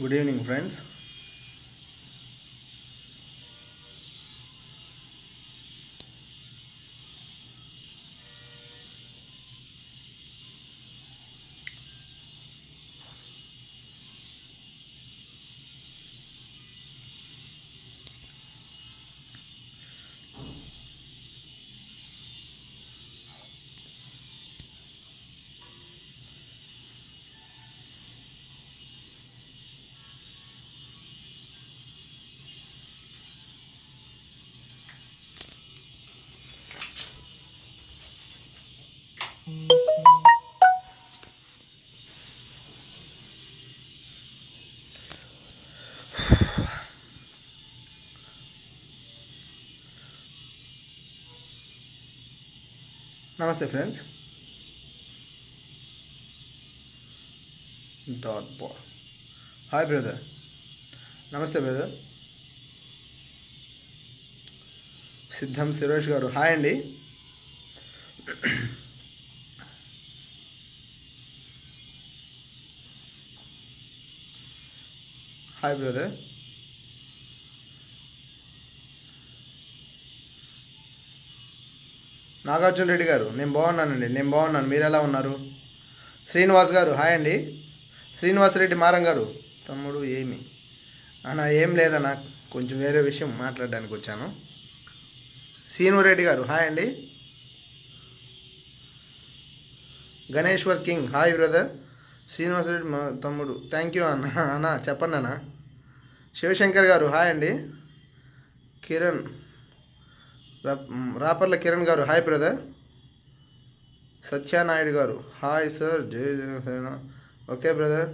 Good evening friends నమస్తే friends dot బా hi brother నమస్తే బ్రదర్ సిద్ధం సురేష్ గారు హాయ్ అండి హాయ్ బ్రదర్ నాగార్జున రెడ్డి గారు నేను బాగున్నానండి నేను బాగున్నాను మీరు ఎలా ఉన్నారు శ్రీనివాస్ గారు హాయ్ అండి శ్రీనివాస్ రెడ్డి మారం గారు తమ్ముడు ఏమి అన్న ఏం లేదన్నా కొంచెం వేరే విషయం మాట్లాడడానికి వచ్చాను శ్రీను రెడ్డి గారు హాయ్ అండి Ganeshwar king hi brother Srinivas Reddy మా తమ్ముడు థ్యాంక్ యూ అన్న అన్న చెప్పండి అన్న శివశంకర్ గారు హాయ్ అండి కిరణ్ రా- రాపర్ల కిరణ్ గారు హాయ్ బ్రదర్ సత్యానాయుడు గారు హాయ్ సార్ జై జనసేన ఓకే బ్రదర్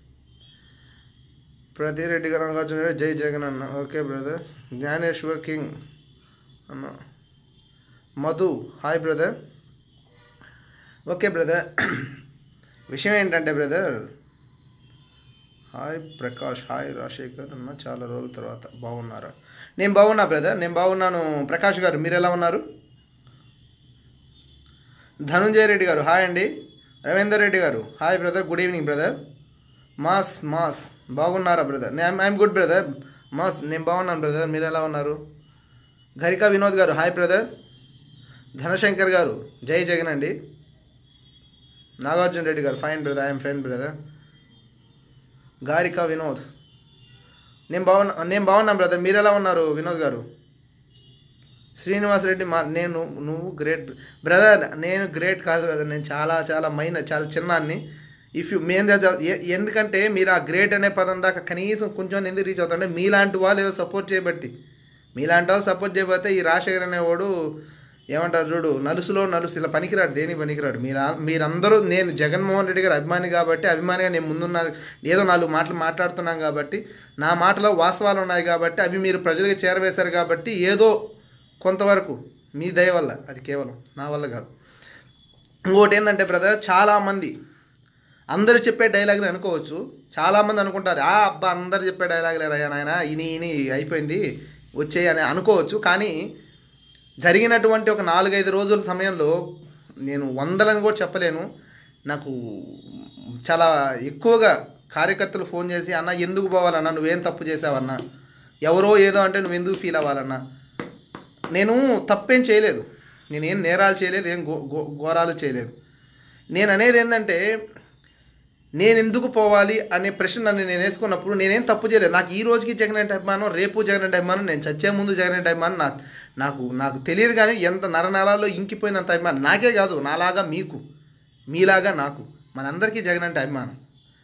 ప్రతిరెడ్డి గారు నాగార్జున రెడ్డి జై జగన్ అన్న ఓకే బ్రదర్ జ్ఞానేశ్వర్ కింగ్ అన్న Madhu hi brother okay brother విషయం ఏంటంటే brother hi Prakash hi Rajashekar అన్న చాలా రోజుల తర్వాత బాగున్నారా నేను బాగున్నా బ్రదర్ నేను బాగున్నాను ప్రకాష్ గారు మీరు ఎలా ఉన్నారు ధనుంజయ రెడ్డి గారు హాయ్ అండి రవీందర్ రెడ్డి గారు hi brother good evening brother mass mass బాగున్నారా బ్రదర్ నేను ఐఎమ్ గుడ్ బ్రదర్ మాస్ నేను బాగున్నాను బ్రదర్ మీరు ఎలా ఉన్నారు గరికా వినోద్ గారు హాయ్ బ్రదర్ ధనశంకర్ గారు జై జగన్ అండి నాగార్జున రెడ్డి గారు fine brother I'm fine brother గారికా వినోద్ నేను బాగున్నా నేను బాగున్నాను బ్రదర్ మీరు ఎలా ఉన్నారు వినోద్ గారు శ్రీనివాస్ రెడ్డి మా నేను నువ్వు గ్రేట్ బ్రదర్ నేను గ్రేట్ కాదు కదా నేను చాలా చాలా మైన్ చాలా చిన్నాన్ని ఇఫ్ యూ మేము ఎందుకంటే మీరు ఆ గ్రేట్ అనే పదం దాకా కనీసం కొంచెం ఎందుకు రీచ్ అవుతారంటే మీలాంటి వాళ్ళు ఏదో సపోర్ట్ చేయబట్టి మీలాంటి వాళ్ళు సపోర్ట్ చేయబోతే ఈ రాజశేఖర్ అనేవాడు ఏమంటారు చూడు నలుసులో నలుసు ఇలా పనికిరాడు దేని పనికిరాడు మీరు మీరందరూ నేను జగన్మోహన్ రెడ్డి గారు అభిమాని కాబట్టి అభిమానిగా నేను ముందున్నారు ఏదో నాలుగు మాటలు మాట్లాడుతున్నాం కాబట్టి నా మాటలో వాస్తవాలు ఉన్నాయి కాబట్టి అవి మీరు ప్రజలకు చేరవేశారు కాబట్టి ఏదో కొంతవరకు మీ దయ వల్ల అది కేవలం నా వల్ల కాదు ఇంకోటి ఏంటంటే బ్రదర్ చాలామంది అందరూ చెప్పే డైలాగులు అనుకోవచ్చు చాలామంది అనుకుంటారు ఆ అబ్బా అందరు చెప్పే డైలాగులు అయ్యా నాయన ఇని ఇని అయిపోయింది వచ్చేయి అని అనుకోవచ్చు కానీ జరిగినటువంటి ఒక నాలుగైదు రోజుల సమయంలో నేను వందలని కూడా చెప్పలేను నాకు చాలా ఎక్కువగా కార్యకర్తలు ఫోన్ చేసి అన్న ఎందుకు పోవాలన్నా నువ్వేం తప్పు చేసావన్నా ఎవరో ఏదో అంటే నువ్వు ఎందుకు ఫీల్ అవ్వాలన్నా నేను తప్పేం చేయలేదు నేనేం నేరాలు చేయలేదు ఏం గో గో- ఘోరాలు చేయలేదు నేను అనేది ఏంటంటే నేను ఎందుకు పోవాలి అనే ప్రశ్న నన్ను నేను వేసుకున్నప్పుడు నేనేం తప్పు చేయలేదు నాకు ఈ రోజుకి జగన్ అంటే అభిమానం రేపు జగన్ అంటే అభిమానం నేను చచ్చే ముందు జగన్ అంటే అభిమానం నా నాకు నాకు తెలియదు కానీ ఎంత నరనరాల్లో ఇంకిపోయినంత అభిమానం నాకే కాదు నాలాగా మీకు మీలాగా నాకు మనందరికీ జగన్ అంటే అభిమానం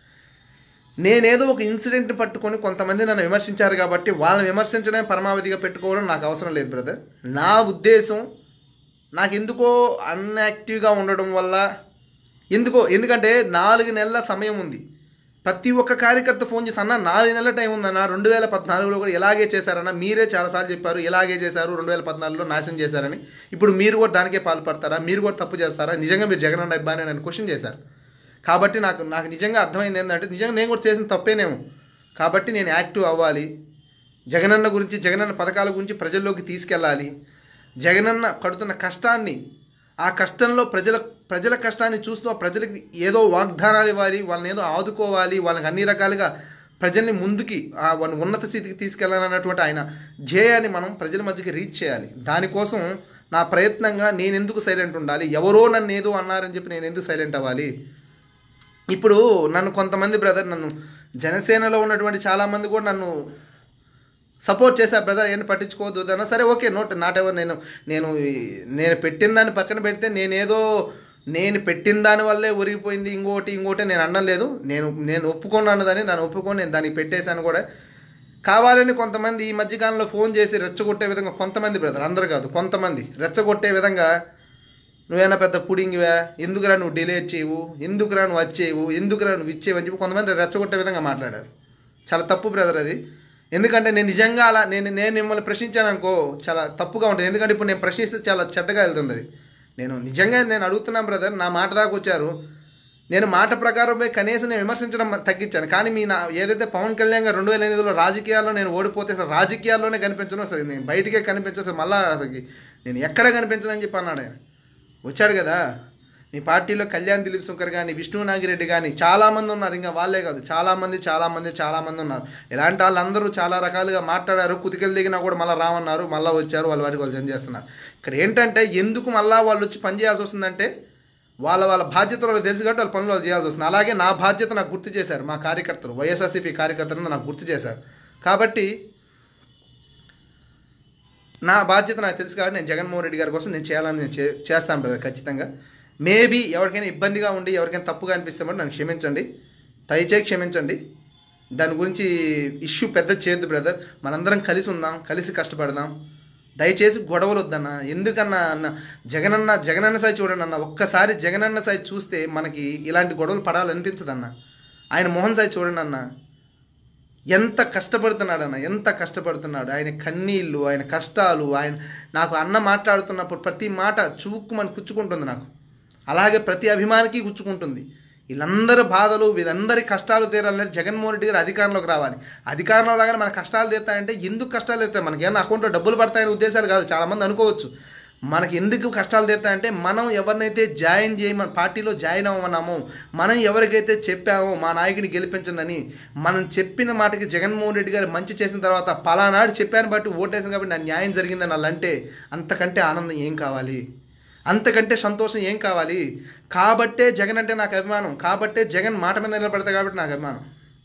నేనేదో ఒక ఇన్సిడెంట్ని పట్టుకొని కొంతమంది నన్ను విమర్శించారు కాబట్టి వాళ్ళని విమర్శించడమే పరమావధిగా పెట్టుకోవడం నాకు అవసరం లేదు బ్రదర్ నా ఉద్దేశం నాకు ఎందుకో అన్యాక్టివ్గా ఉండడం వల్ల ఎందుకో ఎందుకంటే నాలుగు నెలల సమయం ఉంది ప్రతి ఒక్క కార్యకర్త ఫోన్ చేసి అన్న నాలుగు నెలల టైం ఉందన్న రెండు వేల పద్నాలుగులో కూడా ఇలాగే చేశారన్న మీరే చాలాసార్లు చెప్పారు ఇలాగే చేశారు రెండు వేల పద్నాలుగులో నాశనం చేశారని ఇప్పుడు మీరు కూడా దానికే పాల్పడతారా మీరు కూడా తప్పు చేస్తారా నిజంగా మీరు జగన్ అన్న ఇబ్బంది నన్ను క్వశ్చన్ చేశారు కాబట్టి నాకు నాకు నిజంగా అర్థమైంది ఏంటంటే నిజంగా నేను కూడా చేసిన తప్పేనేమో కాబట్టి నేను యాక్టివ్ అవ్వాలి జగనన్న గురించి జగనన్న పథకాల గురించి ప్రజల్లోకి తీసుకెళ్ళాలి జగనన్న పడుతున్న కష్టాన్ని ఆ కష్టంలో ప్రజల ప్రజల కష్టాన్ని చూస్తూ ఆ ప్రజలకి ఏదో వాగ్దానాలు ఇవ్వాలి వాళ్ళని ఏదో ఆదుకోవాలి వాళ్ళకి అన్ని రకాలుగా ప్రజల్ని ముందుకి ఆ వన్- ఉన్నత స్థితికి తీసుకెళ్ళాలన్నటువంటి ఆయన ధ్యేయాన్ని మనం ప్రజల మధ్యకి రీచ్ చేయాలి దానికోసం నా ప్రయత్నంగా నేను ఎందుకు సైలెంట్ ఉండాలి ఎవరో నన్ను ఏదో అన్నారని చెప్పి నేను ఎందుకు సైలెంట్ అవ్వాలి ఇప్పుడు నన్ను కొంతమంది బ్రదర్ నన్ను జనసేనలో ఉన్నటువంటి చాలామంది కూడా నన్ను సపోర్ట్ చేశా బ్రదర్ ఏం పట్టించుకోవద్దు అన్న సరే ఓకే నోట్ నాట్ ఎవర్ నేను నేను ఈ- నేను పెట్టిన దాన్ని పక్కన పెడితే నేనేదో నేను పెట్టిన దాని వల్లే ఒరిగిపోయింది ఇంకోటి ఇంకోటి నేను అనలేదు నేను నేను ఒప్పుకున్నాను దాన్ని నన్ను ఒప్పుకొని నేను దానికి పెట్టేశాను కూడా కావాలని కొంతమంది ఈ మధ్యకాలంలో ఫోన్ చేసి రెచ్చగొట్టే విధంగా కొంతమంది బ్రదర్ అందరు కాదు కొంతమంది రెచ్చగొట్టే విధంగా నువ్వేనా పెద్ద పుడింగివా ఎందుకురా నువ్వు డిలేట్ చేయవు ఎందుకురా నువ్వు వచ్చేవు ఎందుకురా నువ్వు ఇచ్చేవు అని చెప్పి కొంతమంది రెచ్చగొట్టే విధంగా మాట్లాడారు చాలా తప్పు బ్రదర్ అది ఎందుకంటే నేను నిజంగా అలా నేను నేను మిమ్మల్ని ప్రశ్నించాను అనుకో చాలా తప్పుగా ఉంటుంది ఎందుకంటే ఇప్పుడు నేను ప్రశ్నిస్తే చాలా చెడ్డగా వెళ్తుంది అది నేను నిజంగా నేను అడుగుతున్నాను బ్రదర్ నా మాట దాకా వచ్చారు నేను మాట ప్రకారం పోయి కనీసం నేను విమర్శించడం తగ్గించాను కానీ మీ నా ఏదైతే పవన్ కళ్యాణ్ గారు రెండు వేల ఎనిమిదిలో రాజకీయాల్లో నేను ఓడిపోతే అసలు రాజకీయాల్లోనే కనిపించను అసలు నేను బయటికే కనిపించను అసలు మళ్ళా అసలు నేను ఎక్కడ కనిపించను అని చెప్పి అన్నాడు ఆయన వచ్చాడు కదా మీ పార్టీలో కళ్యాణ్ దిలీప్ శంకర్ కానీ విష్ణు నాగిరెడ్డి కానీ చాలామంది ఉన్నారు ఇంకా వాళ్ళే కాదు చాలామంది చాలామంది చాలామంది ఉన్నారు ఇలాంటి వాళ్ళందరూ చాలా రకాలుగా మాట్లాడారు కుతికెలు దిగినా కూడా మళ్ళీ రామన్నారు మళ్ళీ వచ్చారు వాళ్ళ వాటికి వాళ్ళు జన్ చేస్తున్నారు ఇక్కడ ఏంటంటే ఎందుకు మళ్ళీ వాళ్ళు వచ్చి పని చేయాల్సి వస్తుందంటే వాళ్ళ వాళ్ళ బాధ్యతలు వాళ్ళకి తెలుసు కాబట్టి వాళ్ళ పనులు వాళ్ళు చేయాల్సి వస్తుంది అలాగే నా బాధ్యత నాకు గుర్తు చేశారు మా కార్యకర్తలు వైఎస్ఆర్సీపీ కార్యకర్తలను నాకు గుర్తు చేశారు కాబట్టి నా బాధ్యత నాకు తెలుసు కాబట్టి నేను జగన్మోహన్ రెడ్డి గారి కోసం నేను చేయాలని నేను చే- చేస్తాను బ్రదర్ ఖచ్చితంగా మేబీ ఎవరికైనా ఇబ్బందిగా ఉండి ఎవరికైనా తప్పుగా అనిపిస్తే మరి నన్ను క్షమించండి దయచేసి క్షమించండి దాని గురించి ఇష్యూ పెద్ద చేయొద్దు బ్రదర్ మనందరం కలిసి ఉందాం కలిసి కష్టపడదాం దయచేసి గొడవలు వద్దన్న ఎందుకన్నా అన్న జగనన్న జగనన్న సాయి చూడండి అన్న ఒక్కసారి జగనన్న సాయి చూస్తే మనకి ఇలాంటి గొడవలు పడాలనిపించదన్న ఆయన మోహన్ సాయి చూడండి అన్న ఎంత కష్టపడుతున్నాడు అన్న ఎంత కష్టపడుతున్నాడు ఆయన కన్నీళ్ళు ఆయన కష్టాలు ఆయన నాకు అన్న మాట్లాడుతున్నప్పుడు ప్రతి మాట చూక్కుమని కుచ్చుకుంటుంది నాకు అలాగే ప్రతి అభిమానికి గుచ్చుకుంటుంది వీళ్ళందరి బాధలు వీళ్ళందరి కష్టాలు తీరాలంటే జగన్మోహన్ రెడ్డి గారు అధికారంలోకి రావాలి అధికారంలో రాగానే మన కష్టాలు తీస్తాయంటే ఎందుకు కష్టాలు తీస్తాయి మనకి ఏమన్నా అకౌంట్లో డబ్బులు పడతాయనే ఉద్దేశాలు కాదు చాలామంది అనుకోవచ్చు మనకి ఎందుకు కష్టాలు తీరుతాయంటే మనం ఎవరినైతే జాయిన్ చేయమని పార్టీలో జాయిన్ అవ్వమన్నామో మనం ఎవరికైతే చెప్పామో మా నాయకుని గెలిపించండి మనం చెప్పిన మాటకి జగన్మోహన్ రెడ్డి గారు మంచి చేసిన తర్వాత పలానాడు చెప్పాను బట్టి ఓటేసాను కాబట్టి నా న్యాయం జరిగిందని వాళ్ళు అంటే అంతకంటే ఆనందం ఏం కావాలి అంతకంటే సంతోషం ఏం కావాలి కాబట్టే జగన్ అంటే నాకు అభిమానం కాబట్టే జగన్ మాట మీద నిలబడతా కాబట్టి నాకు అభిమానం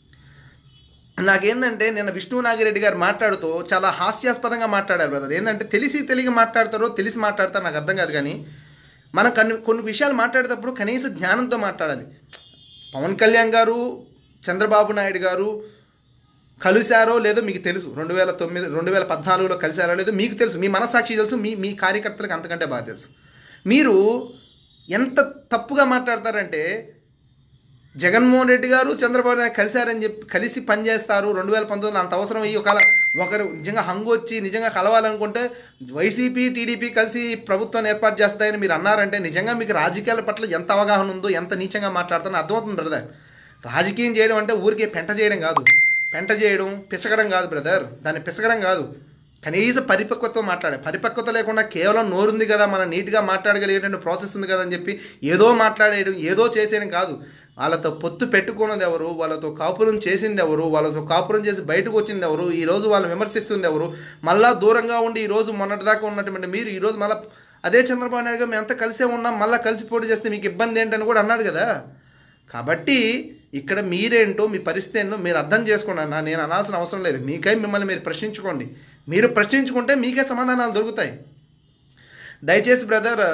నాకేందంటే నిన్న విష్ణు నాగిరెడ్డి గారు మాట్లాడుతూ చాలా హాస్యాస్పదంగా మాట్లాడారు బ్రదర్ ఏంటంటే తెలిసి తెలియక మాట్లాడతారో తెలిసి మాట్లాడతారో నాకు అర్థం కాదు కానీ మనం కొన్ని కొన్ని విషయాలు మాట్లాడేటప్పుడు కనీస జ్ఞానంతో మాట్లాడాలి పవన్ కళ్యాణ్ గారు చంద్రబాబు నాయుడు గారు కలిశారో లేదో మీకు తెలుసు రెండు వేల తొమ్మిది రెండు వేల పద్నాలుగులో కలిశారో లేదో మీకు తెలుసు మీ మనసాక్షి తెలుసు మీ మీ కార్యకర్తలకు అంతకంటే బాగా తెలుసు మీరు ఎంత తప్పుగా మాట్లాడతారంటే జగన్మోహన్ రెడ్డి గారు చంద్రబాబు నాయుడు కలిశారని చెప్పి కలిసి పనిచేస్తారు రెండు వేల పంతొమ్మిదిలో అంత అవసరం అయ్యి ఒకవేళ ఒకరు నిజంగా హంగు వచ్చి నిజంగా కలవాలనుకుంటే వైసీపీ టీడీపీ కలిసి ప్రభుత్వాన్ని ఏర్పాటు చేస్తాయని మీరు అన్నారంటే నిజంగా మీకు రాజకీయాల పట్ల ఎంత అవగాహన ఉందో ఎంత నీచంగా మాట్లాడుతారో అర్థమవుతుంది బ్రదర్ రాజకీయం చేయడం అంటే ఊరికే పెంట చేయడం కాదు పెంట చేయడం పిసగడం కాదు బ్రదర్ దాన్ని పిసగడం కాదు కనీస పరిపక్వత మాట్లాడే పరిపక్వత లేకుండా కేవలం నోరుంది కదా మనం నీట్గా మాట్లాడగలిగేటువంటి ప్రాసెస్ ఉంది కదా అని చెప్పి ఏదో మాట్లాడేయడం ఏదో చేసేయడం కాదు వాళ్ళతో పొత్తు పెట్టుకున్నది ఎవరు వాళ్ళతో కాపురం చేసింది ఎవరు వాళ్ళతో కాపురం చేసి బయటకు వచ్చింది ఎవరు ఈ రోజు వాళ్ళని విమర్శిస్తుంది ఎవరు మళ్ళా దూరంగా ఉండి ఈ రోజు మొన్నటిదాకా ఉన్నటువంటి మీరు ఈ రోజు మళ్ళీ అదే చంద్రబాబు నాయుడు గారు మేము అంతా కలిసే ఉన్నాం మళ్ళీ కలిసి పోటీ చేస్తే మీకు ఇబ్బంది ఏంటని కూడా అన్నాడు కదా కాబట్టి ఇక్కడ మీరేంటో మీ పరిస్థితి ఏంటో మీరు అర్థం చేసుకోండి అన్న నేను అనాల్సిన అవసరం లేదు మీకై మిమ్మల్ని మీరు ప్రశ్నించుకోండి మీరు ప్రశ్నించుకుంటే మీకే సమాధానాలు దొరుకుతాయి దయచేసి బ్రదర్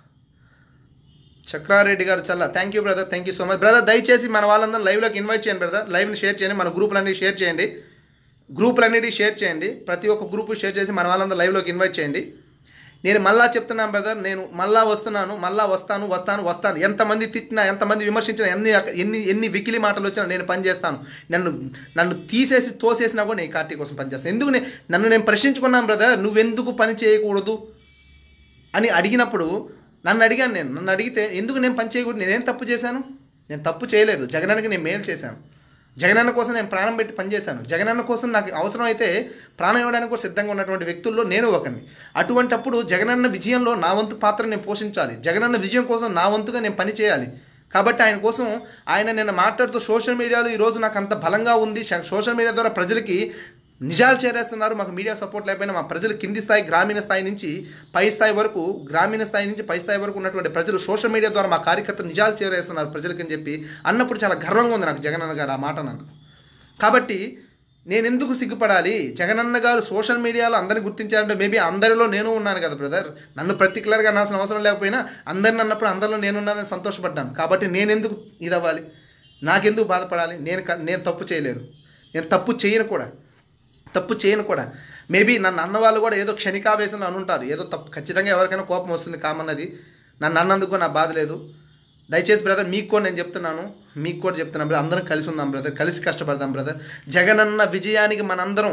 చక్రారెడ్డి గారు చల్ల thank you brother thank you so much brother దయచేసి మన వాళ్ళందరూ లైవ్లోకి ఇన్వైట్ చేయండి బ్రదర్ లైవ్ని షేర్ చేయండి మన గ్రూపులన్నీ షేర్ చేయండి గ్రూపులన్నిటి షేర్ చేయండి ప్రతి ఒక్క గ్రూప్ షేర్ చేసి మన వాళ్ళందరూ లైవ్లోకి ఇన్వైట్ చేయండి నేను మళ్ళా చెప్తున్నాను బ్రదర్ నేను మళ్ళా వస్తున్నాను మళ్ళా వస్తాను వస్తాను వస్తాను ఎంతమంది తిట్టినా ఎంతమంది విమర్శించినా ఎన్ని ఎన్ని ఎన్ని వికిలి మాటలు వచ్చినా నేను పని చేస్తాను నన్ను నన్ను తీసేసి తోసేసినా కూడా నేను ఈ పార్టీ కోసం పనిచేస్తాను ఎందుకు నే- నన్ను నేను ప్రశ్నించుకున్నాను బ్రదర్ నువ్వెందుకు పని చేయకూడదు అని అడిగినప్పుడు నన్ను అడిగాను నేను నన్ను అడిగితే ఎందుకు నేను పని చేయకూడదు నేనేం తప్పు చేశాను నేను తప్పు చేయలేదు జగనానికి నేను మేలు చేశాను జగనన్న కోసం నేను ప్రాణం పెట్టి పనిచేశాను జగనన్న కోసం నాకు అవసరం అయితే ప్రాణం ఇవ్వడానికి కూడా సిద్ధంగా ఉన్నటువంటి వ్యక్తుల్లో నేను ఒకరిని అటువంటప్పుడు జగనన్న విజయంలో నా వంతు పాత్ర నేను పోషించాలి జగనన్న విజయం కోసం నా వంతుగా నేను పని చేయాలి కాబట్టి ఆయన కోసం ఆయన నిన్న మాట్లాడుతూ సోషల్ మీడియాలో ఈరోజు నాకు అంత బలంగా ఉంది స- సోషల్ మీడియా ద్వారా ప్రజలకి నిజాలు చేరేస్తున్నారు మాకు మీడియా సపోర్ట్ లేకపోయినా మా ప్రజలు కింది స్థాయి గ్రామీణ స్థాయి నుంచి పై స్థాయి వరకు గ్రామీణ స్థాయి నుంచి పై స్థాయి వరకు ఉన్నటువంటి ప్రజలు సోషల్ మీడియా ద్వారా మా కార్యకర్తలు నిజాలు చేరేస్తున్నారు ప్రజలకి అని చెప్పి అన్నప్పుడు చాలా గర్వంగా ఉంది నాకు జగనన్న గారు ఆ మాట అన్నందుకు కాబట్టి నేను ఎందుకు సిగ్గుపడాలి జగనన్న గారు సోషల్ మీడియాలో అందరిని గుర్తించారంటే మేబీ అందరిలో నేను ఉన్నాను కదా బ్రదర్ నన్ను పర్టికులర్గా అనాల్సిన అవసరం లేకపోయినా అందరిని అన్నప్పుడు అందరిలో నేను ఉన్నానని సంతోషపడ్డాను కాబట్టి నేను ఎందుకు ఇది అవ్వాలి నాకెందుకు బాధపడాలి నేను క- నేను తప్పు చేయలేదు నేను తప్పు చేయను కూడా తప్పు చేయను కూడా మేబీ నన్ను అన్న వాళ్ళు కూడా ఏదో క్షణికావేశంలో అనుంటారు ఏదో తప్పు ఖచ్చితంగా ఎవరికైనా కోపం వస్తుంది కామన్ అది నన్ను అన్నందుకు నా బాధ లేదు దయచేసి బ్రదర్ మీకు కూడా నేను చెప్తున్నాను మీకు కూడా చెప్తున్నాను బ్రదర్ అందరం కలిసి ఉందాం బ్రదర్ కలిసి కష్టపడదాం బ్రదర్ జగనన్న విజయానికి మనందరం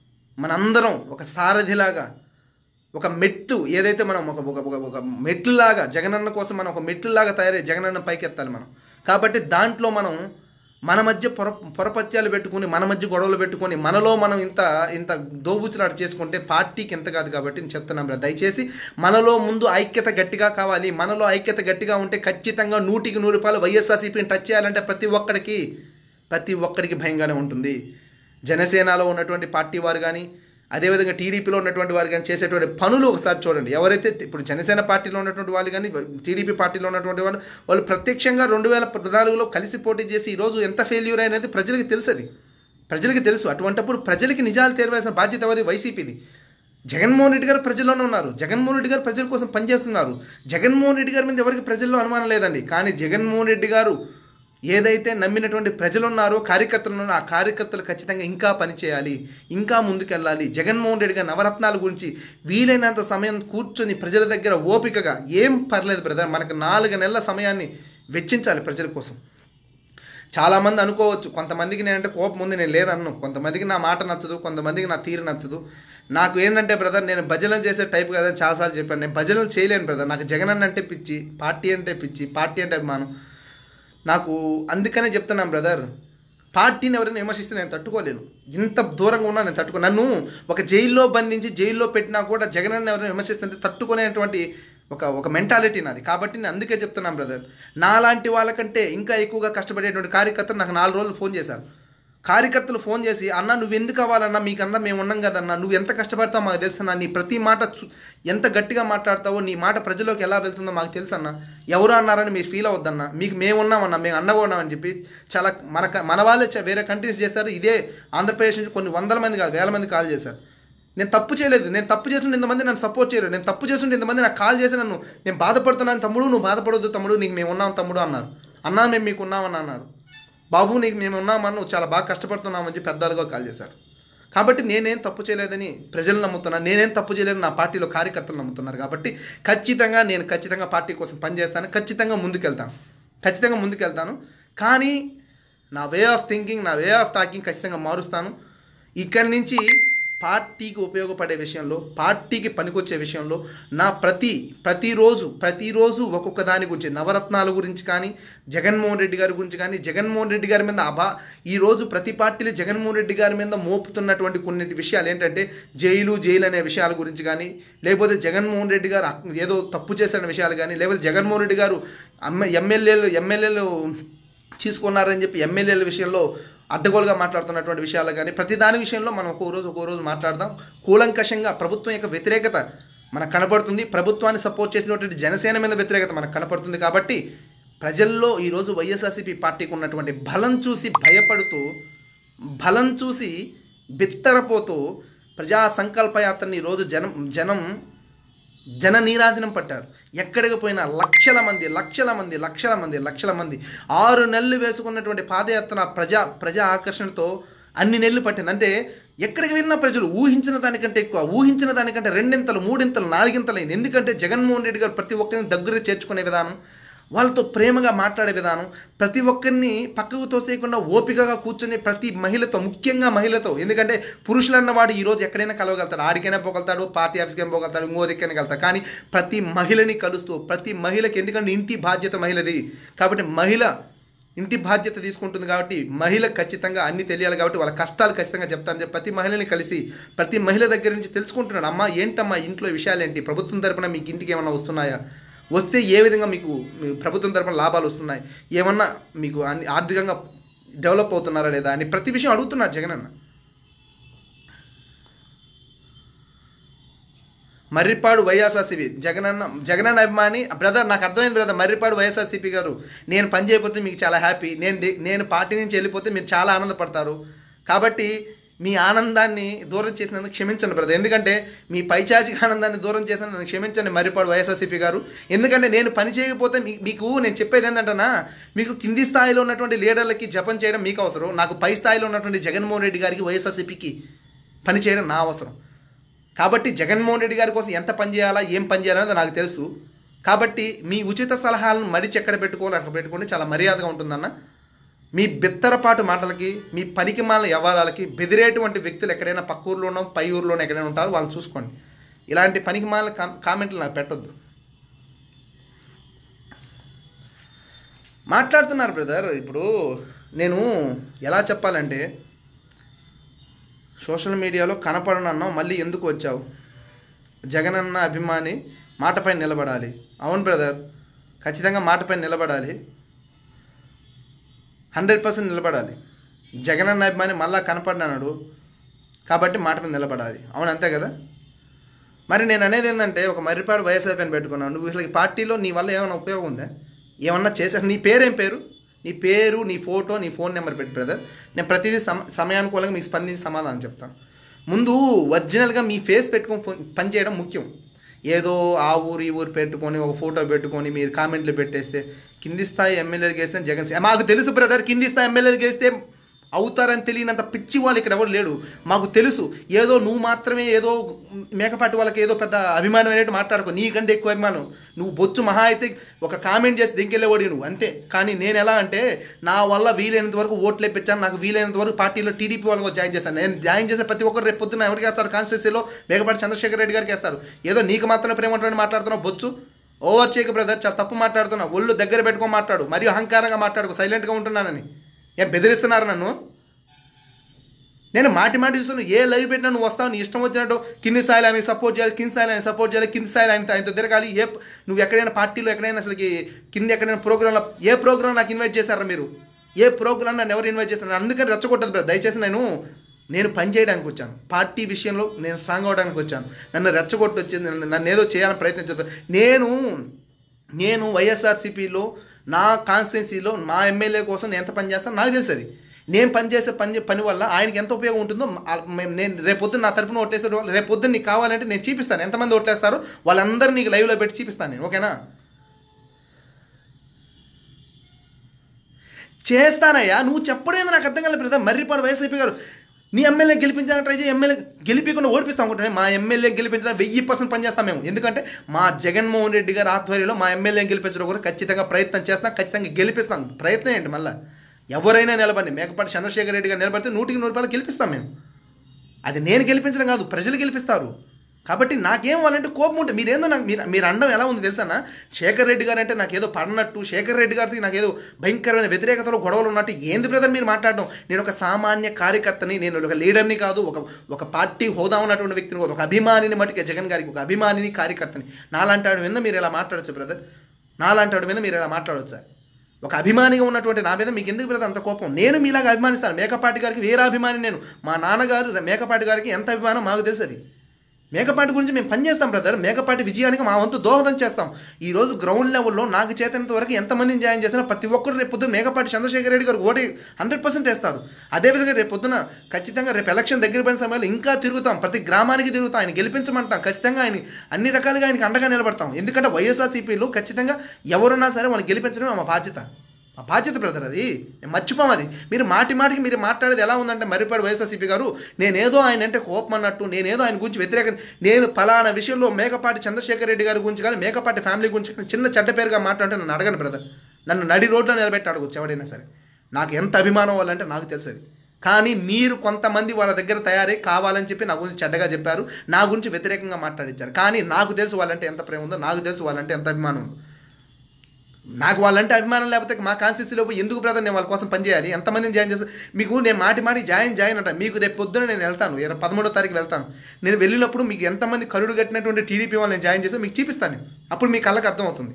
మనందరం ఒక సారథిలాగా ఒక మెట్టు ఏదైతే మనం ఒక ఒక ఒక ఒక మెట్లులాగా జగనన్న కోసం మనం ఒక మెట్లులాగా తయారై జగనన్న పైకి ఎత్తాలి మనం కాబట్టి దాంట్లో మనం మన మధ్య పొర పొరపత్యాలు పెట్టుకుని మన మధ్య గొడవలు పెట్టుకొని మనలో మనం ఇంత ఇంత దోబుచులాట చేసుకుంటే పార్టీకి ఎంత కాదు కాబట్టి నేను చెప్తున్నాను బ్రదర్ దయచేసి మనలో ముందు ఐక్యత గట్టిగా కావాలి మనలో ఐక్యత గట్టిగా ఉంటే ఖచ్చితంగా నూటికి నూరు రూపాయలు వైఎస్ఆర్సీపీని టచ్ చేయాలంటే ప్రతి ఒక్కడికి ప్రతి ఒక్కడికి భయంగానే ఉంటుంది జనసేనలో ఉన్నటువంటి పార్టీ వారు కానీ అదేవిధంగా టీడీపీలో ఉన్నటువంటి వారు కానీ చేసేటువంటి పనులు ఒకసారి చూడండి ఎవరైతే ఇప్పుడు జనసేన పార్టీలో ఉన్నటువంటి వాళ్ళు కానీ టీడీపీ పార్టీలో ఉన్నటువంటి వాళ్ళు వాళ్ళు ప్రత్యక్షంగా రెండు వేల పద్నాలుగులో కలిసి పోటీ చేసి ఈరోజు ఎంత ఫెయిల్యూర్ అయినది ప్రజలకి తెలుసు అది ప్రజలకి తెలుసు అటువంటప్పుడు ప్రజలకి నిజాలు తెరవేసిన బాధ్యత అది వైసీపీది జగన్మోహన్ రెడ్డి గారు ప్రజల్లోనే ఉన్నారు జగన్మోహన్ రెడ్డి గారు ప్రజల కోసం పనిచేస్తున్నారు జగన్మోహన్ రెడ్డి గారి మీద ఎవరికి ప్రజల్లో అనుమానం లేదండి కానీ జగన్మోహన్ రెడ్డి గారు ఏదైతే నమ్మినటువంటి ప్రజలు ఉన్నారో కార్యకర్తలు ఉన్నారో ఆ కార్యకర్తలు ఖచ్చితంగా ఇంకా పనిచేయాలి ఇంకా ముందుకెళ్ళాలి జగన్మోహన్ రెడ్డి గారి నవరత్నాల గురించి వీలైనంత సమయం కూర్చొని ప్రజల దగ్గర ఓపికగా ఏం పర్లేదు బ్రదర్ మనకు నాలుగు నెలల సమయాన్ని వెచ్చించాలి ప్రజల కోసం చాలామంది అనుకోవచ్చు కొంతమందికి నేనంటే కోపం ఉంది నేను లేదన్ను కొంతమందికి నా మాట నచ్చదు కొంతమందికి నా తీరు నచ్చదు నాకు ఏంటంటే బ్రదర్ నేను భజనలు చేసే టైప్ కదా అని చాలాసార్లు చెప్పాను నేను భజనలు చేయలేను బ్రదర్ నాకు జగన్ అన్న అంటే పిచ్చి పార్టీ అంటే పిచ్చి పార్టీ అంటే అభిమానం నాకు అందుకనే చెప్తున్నాను బ్రదర్ పార్టీని ఎవరైనా విమర్శిస్తే నేను తట్టుకోలేను ఇంత దూరంగా ఉన్నా నేను తట్టుకో నన్ను ఒక జైల్లో బంధించి జైల్లో పెట్టినా కూడా జగన్ అన్న ఎవరైనా విమర్శిస్తుంటే తట్టుకునేటువంటి ఒక ఒక మెంటాలిటీ నాది కాబట్టి నేను అందుకే చెప్తున్నాను బ్రదర్ నాలాంటి వాళ్ళకంటే ఇంకా ఎక్కువగా కష్టపడేటువంటి కార్యకర్తలు నాకు నాలుగు రోజులు ఫోన్ చేశారు కార్యకర్తలు ఫోన్ చేసి అన్న నువ్వు ఎందుకు అవ్వాలన్నా మీకన్నా మేము ఉన్నాం కదన్నా నువ్వు ఎంత కష్టపడతావు మాకు తెలుసన్నా నీ ప్రతి మాట చు- ఎంత గట్టిగా మాట్లాడతావో నీ మాట ప్రజలోకి ఎలా వెళ్తుందో మాకు తెలుసన్నా ఎవరు అన్నారని మీరు ఫీల్ అవద్దన్నా మీకు మేము ఉన్నామన్నా మేము అండగా ఉన్నామని చెప్పి చాలా మన క- మన వాళ్ళే చ- వేరే కంట్రీస్ చేశారు ఇదే ఆంధ్రప్రదేశ్ నుంచి కొన్ని వందల మంది కాదు వేల మంది కాల్ చేశారు నేను తప్పు చేయలేదు నేను తప్పు చేస్తుంటే ఇంతమంది నన్ను సపోర్ట్ చేయలేదు నేను తప్పు చేస్తుంటే ఇంతమంది నాకు కాల్ చేసి నన్ను నేను బాధపడుతున్నాను తమ్ముడు నువ్వు బాధపడొద్దు తమ్ముడు నీకు మేము ఉన్నాం తమ్ముడు అన్నారు అన్నా మేము మీకు ఉన్నామని అన్నారు బాబు నీకు మేము ఉన్నామని నువ్వు చాలా బాగా కష్టపడుతున్నామని చెప్పి పెద్దలుగా కాల్ చేశారు కాబట్టి నేనేం తప్పు చేయలేదని ప్రజలు నమ్ముతున్నాను నేనేం తప్పు చేయలేదని నా పార్టీలో కార్యకర్తలు నమ్ముతున్నారు కాబట్టి ఖచ్చితంగా నేను ఖచ్చితంగా పార్టీ కోసం పనిచేస్తాను ఖచ్చితంగా ముందుకెళ్తాను ఖచ్చితంగా ముందుకెళ్తాను కానీ నా వే ఆఫ్ థింకింగ్ నా వే ఆఫ్ టాకింగ్ ఖచ్చితంగా మారుస్తాను ఇక్కడి నుంచి పార్టీకి ఉపయోగపడే విషయంలో పార్టీకి పనికొచ్చే విషయంలో నా ప్రతి ప్రతిరోజు ప్రతిరోజు ఒక్కొక్క దాని గురించి నవరత్నాల గురించి కానీ జగన్మోహన్ రెడ్డి గారి గురించి కానీ జగన్మోహన్ రెడ్డి గారి మీద అబా ఈరోజు ప్రతి పార్టీలో జగన్మోహన్ రెడ్డి గారి మీద మోపుతున్నటువంటి కొన్ని విషయాలు ఏంటంటే జైలు జైలు అనే విషయాల గురించి కానీ లేకపోతే జగన్మోహన్ రెడ్డి గారు అక్- ఏదో తప్పు చేసిన విషయాలు కానీ లేకపోతే జగన్మోహన్ రెడ్డి గారు అమ్మ ఎమ్మెల్యేలు ఎమ్మెల్యేలు తీసుకున్నారని చెప్పి ఎమ్మెల్యేల విషయంలో అడ్డగోలుగా మాట్లాడుతున్నటువంటి విషయాలు కానీ ప్రతి దాని విషయంలో మనం ఒక్కో రోజు ఒక్కో రోజు మాట్లాడదాం కూలంకషంగా ప్రభుత్వం యొక్క వ్యతిరేకత మనకు కనపడుతుంది ప్రభుత్వాన్ని సపోర్ట్ చేసినటువంటి జనసేన మీద వ్యతిరేకత మనకు కనపడుతుంది కాబట్టి ప్రజల్లో ఈరోజు వైఎస్ఆర్సీపీ పార్టీకి ఉన్నటువంటి బలం చూసి భయపడుతూ బలం చూసి బిత్తరపోతూ ప్రజా సంకల్ప యాత్రని ఈరోజు జనం జనం జన నీరాజనం పట్టారు ఎక్కడికి పోయినా లక్షల మంది లక్షల మంది లక్షల మంది లక్షల మంది ఆరు నెలలు వేసుకున్నటువంటి పాదయాత్ర ప్రజా ప్రజా ఆకర్షణతో అన్ని నెలలు పట్టింది అంటే ఎక్కడికి వెళ్ళినా ప్రజలు ఊహించిన దానికంటే ఎక్కువ ఊహించిన దానికంటే రెండింతలు మూడింతలు నాలుగింతలు అయింది ఎందుకంటే జగన్మోహన్ రెడ్డి గారు ప్రతి ఒక్కరిని దగ్గర చేర్చుకునే విధానం వాళ్ళతో ప్రేమగా మాట్లాడే విధానం ప్రతి ఒక్కరిని పక్కకు తోసేయకుండా ఓపికగా కూర్చొని ప్రతి మహిళతో ముఖ్యంగా మహిళతో ఎందుకంటే పురుషులు అన్నవాడు ఈరోజు ఎక్కడైనా కలవగలుగుతాడు ఆడికైనా పోగలుగుతాడు పార్టీ ఆఫీస్కి పోగలుగుతాడు ఇంకో దిక్కైనా వెళ్తాడు కానీ ప్రతి మహిళని కలుస్తూ ప్రతి మహిళకి ఎందుకంటే ఇంటి బాధ్యత మహిళది కాబట్టి మహిళ ఇంటి బాధ్యత తీసుకుంటుంది కాబట్టి మహిళ ఖచ్చితంగా అన్ని తెలియాలి కాబట్టి వాళ్ళ కష్టాలు ఖచ్చితంగా చెప్తాను చెప్పి ప్రతి మహిళని కలిసి ప్రతి మహిళ దగ్గర నుంచి తెలుసుకుంటున్నాడు అమ్మా ఏంటమ్మా ఇంట్లో విషయాలు ఏంటి ప్రభుత్వం తరపున మీకు ఇంటికి ఏమైనా వస్తున్నాయా వస్తే ఏ విధంగా మీకు మీ ప్రభుత్వం తరపున లాభాలు వస్తున్నాయి ఏమన్నా మీకు అన్ని ఆర్థికంగా డెవలప్ అవుతున్నారా లేదా అని ప్రతి విషయం అడుగుతున్నారు జగన్ అన్న మర్రిపాడు వైఎస్ఆర్సీపీ జగనన్న జగనన్న అభిమాని బ్రదర్ నాకు అర్థమైంది బ్రదర్ మర్రిపాడు వైఎస్ఆర్సీపీ గారు నేను పని చేయకపోతే మీకు చాలా హ్యాపీ నేను ది- నేను పార్టీ నుంచి వెళ్ళిపోతే మీరు చాలా ఆనందపడతారు కాబట్టి మీ ఆనందాన్ని దూరం చేసినందుకు క్షమించండి బ్రదర్ ఎందుకంటే మీ పైచాచిక ఆనందాన్ని దూరం చేసిన నన్ను క్షమించండి మర్రిపాడు వైఎస్ఆర్సీపీ గారు ఎందుకంటే నేను పని చేయకపోతే మీ- మీకు నేను చెప్పేది ఏంటంటేనా మీకు కింది స్థాయిలో ఉన్నటువంటి లీడర్లకి జపం చేయడం మీకు అవసరం నాకు పై స్థాయిలో ఉన్నటువంటి జగన్మోహన్ రెడ్డి గారికి వైఎస్ఆర్సీపీకి పని చేయడం నా అవసరం కాబట్టి జగన్మోహన్ రెడ్డి గారి కోసం ఎంత పని చేయాలా ఏం పని చేయాలనేది నాకు తెలుసు కాబట్టి మీ ఉచిత సలహాలను మరిచి ఎక్కడ పెట్టుకోవాలి అక్కడ పెట్టుకోండి చాలా మర్యాదగా ఉంటుందన్న మీ బిత్తరపాటు మాటలకి మీ పనికి మాల వ్యవహారాలకి బెదిరేటువంటి వ్యక్తులు ఎక్కడైనా పక్క ఊర్లోనో పై ఊర్లోనో ఎక్కడైనా ఉంటారో వాళ్ళని చూసుకోండి ఇలాంటి పనికి మాల కామెంట్లు నాకు పెట్టొద్దు మాట్లాడుతున్నారు బ్రదర్ ఇప్పుడు నేను ఎలా చెప్పాలంటే సోషల్ మీడియాలో కనపడనన్నావు మళ్ళీ ఎందుకు వచ్చావు జగనన్న అభిమాని మాటపై నిలబడాలి అవును బ్రదర్ ఖచ్చితంగా మాటపై నిలబడాలి హండ్రెడ్ పర్సెంట్ నిలబడాలి జగనన్న అభిమాని మళ్ళా కనపడినాడు కాబట్టి మాట మీద నిలబడాలి అవును అంతే కదా మరి నేను అనేది ఏంటంటే ఒక మర్రిపాడు వైఎస్ఆర్ అని పెట్టుకున్నావు నువ్వు అసలు ఈ పార్టీలో నీ వల్ల ఏమైనా ఉపయోగం ఉందా ఏమన్నా చేసా నీ పేరేం పేరు నీ పేరు నీ ఫోటో నీ ఫోన్ నెంబర్ పెట్టి బ్రదర్ నేను ప్రతిదీ సమ సమయానుకూలంగా మీకు స్పందించి సమాధానం చెప్తాను ముందు ఒరిజినల్గా మీ ఫేస్ పెట్టుకొని పో- పని చేయడం ముఖ్యం ఏదో ఆ ఊరు ఈ ఊరు పెట్టుకొని ఒక ఫోటో పెట్టుకొని మీరు కామెంట్లు పెట్టేస్తే కింది స్థాయి ఎమ్మెల్యేలు గేస్తే జగన్ సీ- మాకు తెలుసు బ్రదర్ కింది స్థాయి ఎమ్మెల్యేలు గేస్తే అవుతారని తెలియనంత పిచ్చి వాళ్ళు ఇక్కడ ఎవరు లేడు మాకు తెలుసు ఏదో నువ్వు మాత్రమే ఏదో మేకపాటి వాళ్ళకి ఏదో పెద్ద అభిమానం అనేట్టు మాట్లాడుకో నీకంటే ఎక్కువ అభిమానం నువ్వు బొచ్చు మహా అయితే ఒక కామెంట్ చేసి దింకెళ్ళేవాడి నువ్వు అంతే కానీ నేను ఎలా అంటే నా వల్ల వీలైనంత వరకు ఓట్లు వేపించాను నాకు వీలైనంత వరకు పార్టీలో టీడీపీ వాళ్ళకి జాయిన్ చేశాను నేను జాయిన్ చేసిన ప్రతి ఒక్కరు రేపు పొద్దున్న ఎవరికి వేస్తారు కాన్స్టిట్యూన్సీలో మేకపాటి చంద్రశేఖర్ రెడ్డి గారికి వేస్తారు ఏదో నీకు మాత్రమే ప్రేమ ఉంటుందని మాట్లాడుతున్నావు బొచ్చు ఓవర్ చేయక బ్రదర్ చాలా తప్పు మాట్లాడుతున్నావు ఒళ్ళు దగ్గర పెట్టుకొని మాట్లాడు మరియు అహంకారంగా మాట్లాడుకో సైలెంట్గా ఉంటున్నానని ఏం బెదిరిస్తున్నారు నన్ను నేను మాటి మాటి చూస్తున్నాను ఏ లైవ్ పెట్టినా నువ్వు వస్తావు నీ ఇష్టం వచ్చినట్టు కింది స్థాయిలో ఆయనకి సపోర్ట్ చేయాలి కింది స్థాయిలో ఆయన సపోర్ట్ చేయాలి కింది స్థాయిలో ఆయన ఆయనతో తిరగాలి ఏ నువ్వు ఎక్కడైనా పార్టీలో ఎక్కడైనా అసలుకి కింద ఎక్కడైనా ప్రోగ్రాంలో ఏ ప్రోగ్రామ్ నాకు ఇన్వైట్ చేశారా మీరు ఏ ప్రోగ్రామ్ నన్ను ఎవరు ఇన్వైట్ చేస్తారు అందుకని రెచ్చగొట్టదు బ్రదర్ దయచేసి నేను నేను పని చేయడానికి వచ్చాను పార్టీ విషయంలో నేను స్ట్రాంగ్ అవడానికి వచ్చాను నన్ను రెచ్చగొట్టి వచ్చింది నన్ను- నన్ను ఏదో చేయాలని ప్రయత్నించదు నేను నేను వైఎస్ఆర్సీపీలో నా కాన్స్టిట్యున్సీలో మా ఎమ్మెల్యే కోసం నేను ఎంత పని చేస్తాను నాకు తెలుసు అది నేను పని చేసే పని పని వల్ల ఆయనకి ఎంత ఉపయోగం ఉంటుందో ఆ- మేము- నేను రేపొద్దున నా తరపున ఓట్లేసే వాళ్ళు రేపొద్దున నీకు కావాలంటే నేను చూపిస్తాను ఎంతమంది ఓట్లేస్తారో వాళ్ళందరూ నీకు లైవ్లో పెట్టి చూపిస్తాను నేను ఓకేనా చేస్తానయ్యా నువ్వు చెప్పడేంది నాకు అర్థం కాలేదు బ్రదర్ మర్రిపాడు వైఎస్ఐపీ గారు నీ ఎమ్మెల్యే గెలిపించాలని ట్రై చేయి ఎమ్మెల్యే గెలిపించకుండా ఓడిపిస్తాం అనుకుంటే మా ఎమ్మెల్యే గెలిపించడం వెయ్యి పర్సెంట్ పనిచేస్తాం మేము ఎందుకంటే మా జగన్మోహన్ రెడ్డి గారి ఆధ్వర్యంలో మా ఎమ్మెల్యే గెలిపించడం కూడా ఖచ్చితంగా ప్రయత్నం చేస్తాం ఖచ్చితంగా గెలిపిస్తాం ప్రయత్నం ఏంటి మళ్ళీ ఎవరైనా నిలబడి మేకపాటి చంద్రశేఖర్ రెడ్డి గారు నిలబడితే నూటికి నూరు రూపాయలు గెలిపిస్తాం మేము అది నేను గెలిపించడం కాదు ప్రజలు గెలిపిస్తారు కాబట్టి నాకేం వాళ్ళంటే కోపం ఉంటే మీరేందో నాకు మీరు మీరు అండం ఎలా ఉంది తెలుసా శేఖర్ రెడ్డి గారు అంటే నాకు ఏదో పడినట్టు శేఖర్ రెడ్డి గారికి నాకు ఏదో భయంకరమైన వ్యతిరేకతలో గొడవలు ఉన్నట్టు ఏంది బ్రదర్ మీరు మాట్లాడడం నేను ఒక సామాన్య కార్యకర్తని నేను ఒక లీడర్ని కాదు ఒక ఒక పార్టీ హోదా ఉన్నటువంటి వ్యక్తిని కాదు ఒక అభిమానిని మటుకే జగన్ గారికి ఒక అభిమానిని కార్యకర్తని నాలాంటి వాడి మీద మీరు ఎలా మాట్లాడచ్చు బ్రదర్ నాలాంటి వాడి మీద మీరు ఎలా మాట్లాడవచ్చా ఒక అభిమానిగా ఉన్నటువంటి నా మీద మీకు ఎందుకు బ్రదర్ అంత కోపం నేను మీలాగా అభిమానిస్తాను మేకపాటి గారికి వేరే అభిమాని నేను మా నాన్నగారు మేకపాటి గారికి ఎంత అభిమానం మాకు తెలుసు అది మేకపాటి గురించి మేము పనిచేస్తాం బ్రదర్ మేకపాటి విజయానికి మా వంతు దోహదం చేస్తాం ఈ రోజు గ్రౌండ్ లెవెల్లో నాకు చేతనంత వరకు ఎంతమందిని జాయిన్ చేసినా ప్రతి ఒక్కరు రేపు పొద్దున మేకపాటి చంద్రశేఖర్ రెడ్డి గారు ఓడి హండ్రెడ్ పర్సెంట్ వేస్తారు అదేవిధంగా రేపు పొద్దున ఖచ్చితంగా రేపు ఎలక్షన్ దగ్గర పడిన సమయంలో ఇంకా తిరుగుతాం ప్రతి గ్రామానికి తిరుగుతాం ఆయన గెలిపించమంటాం ఖచ్చితంగా ఆయన అన్ని రకాలుగా ఆయనకి అండగా నిలబడతాం ఎందుకంటే వైఎస్ఆర్సీపీలో ఖచ్చితంగా ఎవరున్నా సరే వాళ్ళు గెలిపించడమే మా బాధ్యత మా బాధ్యత బ్రదర్ అది మేము మర్చిపోం అది మీరు మాటి మాటికి మీరు మాట్లాడేది ఎలా ఉందంటే మరిపాడు వైఎస్ఆర్సీపీ గారు నేనేదో ఆయన అంటే కోపం అన్నట్టు నేనేదో ఆయన గురించి వ్యతిరేక నేను ఫలానా విషయంలో మేకపాటి చంద్రశేఖర్ రెడ్డి గారి గురించి కానీ మేకపాటి ఫ్యామిలీ గురించి కానీ చిన్న చెడ్డ పేరుగా మాట్లాడితే నన్ను అడగను బ్రదర్ నన్ను నడి రోడ్లో నిలబెట్టి అడగచ్చు ఎవడైనా సరే నాకు ఎంత అభిమానం వాళ్ళంటే నాకు తెలుసు అది కానీ మీరు కొంతమంది వాళ్ళ దగ్గర తయారై కావాలని చెప్పి నా గురించి చెడ్డగా చెప్పారు నా గురించి వ్యతిరేకంగా మాట్లాడించారు కానీ నాకు తెలుసు వాళ్ళంటే ఎంత ప్రేమ ఉందో నాకు తెలుసు వాళ్ళంటే ఎంత అభిమానం ఉందో నాకు వాళ్ళంటే అభిమానం లేకపోతే మా కాన్స్టిట్యూన్సీలో పోయి ఎందుకు బ్రదర్ నేను వాళ్ళ కోసం పనిచేయాలి ఎంతమందిని జాయిన్ చేస్తాను మీకు నేను మాటి మాటి జాయిన్ జాయిన్ అంట మీకు రేపు పొద్దున నేను వెళ్తాను ఇరవై పదమూడో తారీఖు వెళ్తాను నేను వెళ్ళినప్పుడు మీకు ఎంతమంది కరుడు కట్టినటువంటి టీడీపీ వాళ్ళని నేను జాయిన్ చేసి మీకు చూపిస్తాను అప్పుడు మీ కళ్ళకి అర్థమవుతుంది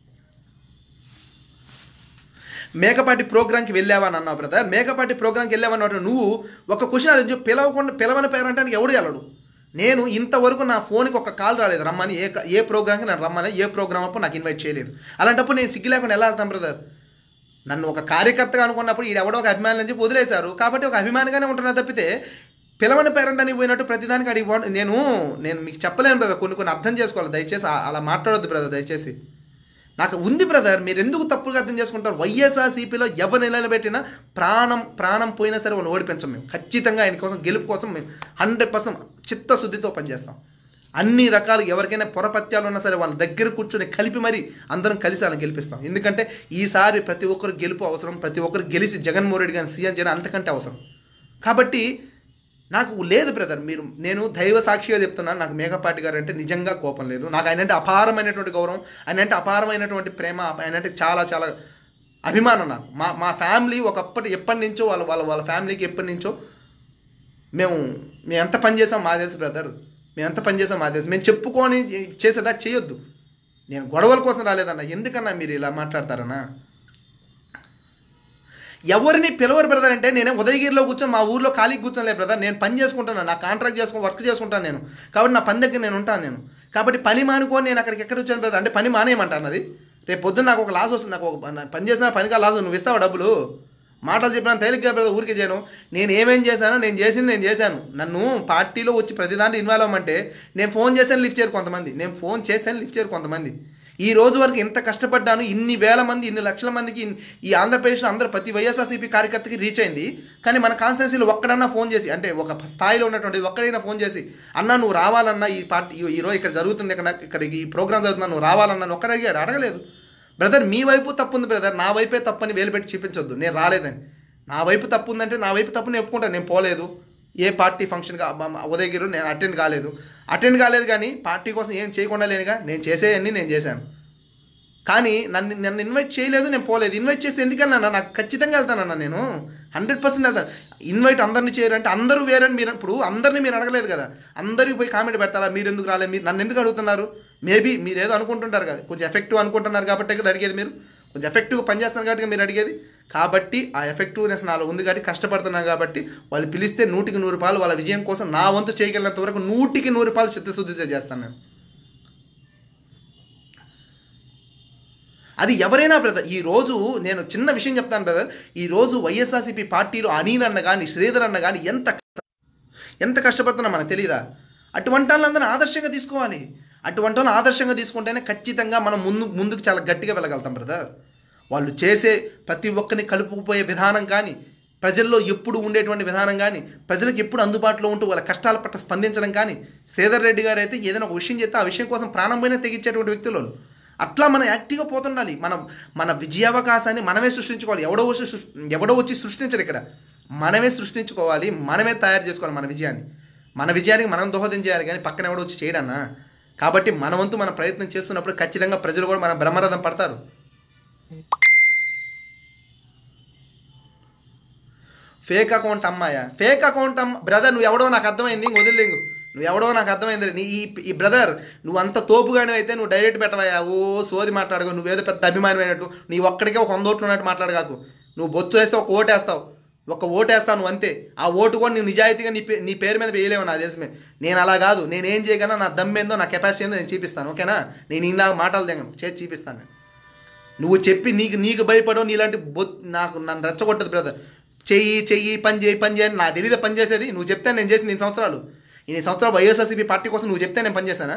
మేకపాటి ప్రోగ్రామ్కి వెళ్ళావా అని అన్నావు బ్రదర్ మేకపాటి ప్రోగ్రామ్కి వెళ్ళావన్నమాట నువ్వు ఒక క్వశ్చన్ అది పిలవకుండా పిలవని పేరంటానికి ఎవడు వెళ్ళడు నేను ఇంతవరకు నా ఫోన్కి ఒక కాల్ రాలేదు రమ్మని ఏ ఏ ప్రోగ్రామ్కి నేను రమ్మని ఏ ప్రోగ్రామ్ అప్పుడు నాకు ఇన్వైట్ చేయలేదు అలాంటప్పుడు నేను సిగ్గు లేకుండా ఎలా వెళ్తాను బ్రదర్ నన్ను ఒక కార్యకర్తగా అనుకున్నప్పుడు ఈడు ఎవడో ఒక అభిమాని అని చెప్పి వదిలేశారు కాబట్టి ఒక అభిమానిగానే ఉంటున్నా తప్పితే పిలవని పేరెంట్ అని పోయినట్టు ప్రతిదానికి అడిగి పో- నేను నేను మీకు చెప్పలేను బ్రదర్ కొన్ని కొన్ని అర్థం చేసుకోవాలి దయచేసి ఆ- అలా మాట్లాడొద్దు బ్రదర్ దయచేసి నాకు ఉంది బ్రదర్ మీరు ఎందుకు తప్పుగా అర్థం చేసుకుంటారు వైఎస్ఆర్సీపీలో ఎవరు నిలబెట్టినా ప్రాణం ప్రాణం పోయినా సరే వాళ్ళు ఓడిపించం మేము ఖచ్చితంగా ఆయన కోసం గెలుపు కోసం మేము హండ్రెడ్ పర్సెంట్ చిత్తశుద్ధితో పనిచేస్తాం అన్ని రకాలు ఎవరికైనా పొరపత్యాలు ఉన్నా సరే వాళ్ళ దగ్గర కూర్చొని కలిపి మరి అందరం కలిసి వాళ్ళని గెలిపిస్తాం ఎందుకంటే ఈసారి ప్రతి ఒక్కరు గెలుపు అవసరం ప్రతి ఒక్కరు గెలిచి జగన్మోహన్ రెడ్డి గారిని సీఎం చేయడం అంతకంటే అవసరం కాబట్టి నాకు లేదు బ్రదర్ మీరు నేను దైవ సాక్షిగా చెప్తున్నాను నాకు మేఘపాటి గారు అంటే నిజంగా కోపం లేదు నాకు ఆయన అంటే అపారమైనటువంటి గౌరవం ఆయన అంటే అపారమైనటువంటి ప్రేమ ఆయన అంటే చాలా చాలా అభిమానం నాకు మా మా ఫ్యామిలీ ఒకప్పటి ఎప్పటి నుంచో వాళ్ళ వాళ్ళ వాళ్ళ ఫ్యామిలీకి ఎప్పటి నుంచో మేము మేము ఎంత పని చేసాం మా తెలుసు బ్రదర్ మేము ఎంత పని చేసాం మా తెలుసు మేము చెప్పుకొని చేసేదా చేయొద్దు నేను గొడవల కోసం రాలేదన్నా ఎందుకన్నా మీరు ఇలా మాట్లాడతారన్నా ఎవరిని పిలవరు బ్రదర్ అంటే నేను ఉదయగిరిలో కూర్చొని మా ఊర్లో ఖాళీ కూర్చోలే బ్రదర్ నేను పని చేసుకుంటాను నా కాంట్రాక్ట్ చేసుకుని వర్క్ చేసుకుంటాను నేను కాబట్టి నా పని దగ్గర నేను ఉంటాను నేను కాబట్టి పని మానుకొని నేను అక్కడికి ఎక్కడ వచ్చాను బ్రదర్ అంటే పని మానేయమంటాను అది రేపు పొద్దున్న నాకు ఒక లాస్ వస్తుంది నాకు ఒక నా పని చేసిన పనిగా లాస్ నువ్వు ఇస్తావా డబ్బులు మాటలు చెప్పిన తేలిగ్గా బ్రదర్ ఊరికే చేయను నేను ఏమేం చేశానో నేను చేసింది నేను చేశాను నన్ను పార్టీలో వచ్చి ప్రతి దాంట్లో ఇన్వాల్వ్ అవ్వమంటే నేను ఫోన్ చేశాను లిఫ్ట్ చేయరు కొంతమంది నేను ఫోన్ చేశాను లిఫ్ట్ చేయరు కొంతమంది ఈ రోజు వరకు ఇంత కష్టపడ్డాను ఇన్ని వేల మంది ఇన్ని లక్షల మందికి ఇన్- ఈ ఆంధ్రప్రదేశ్లో అందరూ ప్రతి వైఎస్ఆర్సీపీ కార్యకర్తకి రీచ్ అయింది కానీ మన కాన్స్టిట్యూన్సీలో ఒక్కడన్నా ఫోన్ చేసి అంటే ఒక స్థాయిలో ఉన్నటువంటి ఒక్కడైనా ఫోన్ చేసి అన్నా నువ్వు రావాలన్నా ఈ పార్టీ ఈ- ఈ రోజు ఇక్కడ జరుగుతుంది ఇక్కడ ఇక్కడ ఈ ప్రోగ్రామ్ జరుగుతున్నా నువ్వు రావాలన్నా అని ఒక్కడ అడిగాడు అడగలేదు బ్రదర్ మీ వైపు తప్పు ఉంది బ్రదర్ నా వైపే తప్పని వేలు పెట్టి చూపించొద్దు నేను రాలేదని నా వైపు తప్పు ఉందంటే నా వైపు తప్పు నేను ఒప్పుకుంటాను నేను పోలేదు ఏ పార్టీ ఫంక్షన్గా ఉదయగిరి నేను అటెండ్ కాలేదు అటెండ్ కాలేదు కానీ పార్టీ కోసం ఏం చేయకుండా లేనుగా నేను చేసేవన్నీ నేను చేశాను కానీ నన్ను నన్ను ఇన్వైట్ చేయలేదు నేను పోలేదు ఇన్వైట్ చేస్తే ఎందుకన్నా నాకు ఖచ్చితంగా వెళ్తానన్నా నేను హండ్రెడ్ పర్సెంట్ వెళ్తాను ఇన్వైట్ అందరిని చేయరంటే అందరూ వేరని మీరు ఇప్పుడు అందరినీ మీరు అడగలేదు కదా అందరికి పోయి కామెంట్ పెడతారా మీరు ఎందుకు రాలేదు మీరు నన్ను ఎందుకు అడుగుతున్నారు మేబీ మీరు ఏదో అనుకుంటుంటారు కదా కొంచెం ఎఫెక్టివ్ అనుకుంటున్నారు కాబట్టి కదా అడిగేది మీరు కొంచెం ఎఫెక్టివ్గా పనిచేస్తున్నారు కాబట్టి మీరు అడిగేది కాబట్టి ఆ ఎఫెక్టివ్నెస్ నాలో ఉంది కాబట్టి కష్టపడుతున్నాను కాబట్టి వాళ్ళు పిలిస్తే నూటికి నూరు రూపాయలు వాళ్ళ విజయం కోసం నా వంతు చేయగలిగినంత వరకు నూటికి నూరు రూపాయలు చిత్తశుద్ధి చేస్తాను నేను అది ఎవరైనా బ్రదర్ ఈ రోజు నేను చిన్న విషయం చెప్తాను బ్రదర్ ఈ రోజు వైఎస్ఆర్సీపీ పార్టీలో అనిల్ అన్న కానీ శ్రీధర్ అన్న కానీ ఎంత ఎంత కష్టపడుతున్నా మనకు తెలియదా అటువంటి వాళ్ళందరినీ ఆదర్శంగా తీసుకోవాలి అటువంటి వాళ్ళని ఆదర్శంగా తీసుకుంటేనే ఖచ్చితంగా మనం ముందు ముందుకు చాలా గట్టిగా వెళ్ళగలుగుతాం బ్రదర్ వాళ్ళు చేసే ప్రతి ఒక్కరిని కలుపుకుపోయే విధానం కానీ ప్రజల్లో ఎప్పుడు ఉండేటువంటి విధానం కానీ ప్రజలకు ఎప్పుడు అందుబాటులో ఉంటూ వాళ్ళ కష్టాల పట్ల స్పందించడం కానీ శ్రీధర్ రెడ్డి గారు అయితే ఏదైనా ఒక విషయం చేస్తే ఆ విషయం కోసం ప్రాణం పోయినా తెగించేటువంటి వ్యక్తులు వాళ్ళు. అట్లా మనం యాక్టివ్గా పోతుండాలి మనం మన విజయావకాశాన్ని మనమే సృష్టించుకోవాలి ఎవడో వచ్చి సృష్- ఎవడో వచ్చి సృష్టించరు ఇక్కడ మనమే సృష్టించుకోవాలి మనమే తయారు చేసుకోవాలి మన విజయాన్ని మన విజయానికి మనం దోహదం చేయాలి కానీ పక్కన ఎవడో వచ్చి చేయడన్నా కాబట్టి మన వంతు మనం ప్రయత్నం చేస్తున్నప్పుడు ఖచ్చితంగా ప్రజలు కూడా మన బ్రహ్మరథం పడతారు ఫేక్ అకౌంట్ అమ్మాయా ఫేక్ అకౌంట్ అమ్మ బ్రదర్ నువ్వు ఎవడో నాకు అర్థమైంది ఇంక వదిలేంగు నువ్వు ఎవడో నాకు అర్థమైంది నీ ఈ ఈ బ్రదర్ నువ్వు అంత తోపుగానే అయితే నువ్వు డైరెక్ట్ పెట్టవయ్యా ఓ సోది మాట్లాడకు నువ్వేదో పెద్ద అభిమానమైనట్టు నీ ఒక్కడికే ఒక వంద ఓట్లు ఉన్నట్టు మాట్లాడగాకు నువ్వు బొత్తు వేస్తే ఒక ఓటు వేస్తావు ఒక ఓటు వేస్తావు నువ్వు అంతే ఆ ఓటు కూడా నువ్వు నిజాయితీగా నీ పే నీ పేరు మీద వేయలేవు నా తెలిసి నేను అలా కాదు నేను ఏం చేయగలనా నా దమ్మేందో నా కెపాసిటీ ఏందో నేను చూపిస్తాను ఓకేనా నేను ఇలా మాటలు తెగను చేసి చూపిస్తాను నేను నువ్వు చెప్పి నీకు నీకు భయపడవు నీలాంటి బొ నాకు నన్ను రెచ్చగొట్టదు బ్రదర్ చెయ్యి చెయ్యి పని చేయి పని చేయని నాకు తెలియదు పని చేసేది నువ్వు చెప్తే నేను చేసి నేను సంవత్సరాలు ఈ సంవత్సరాలు వైఎస్ఆర్సీపీ పార్టీ కోసం నువ్వు చెప్తే నేను పని చేశానా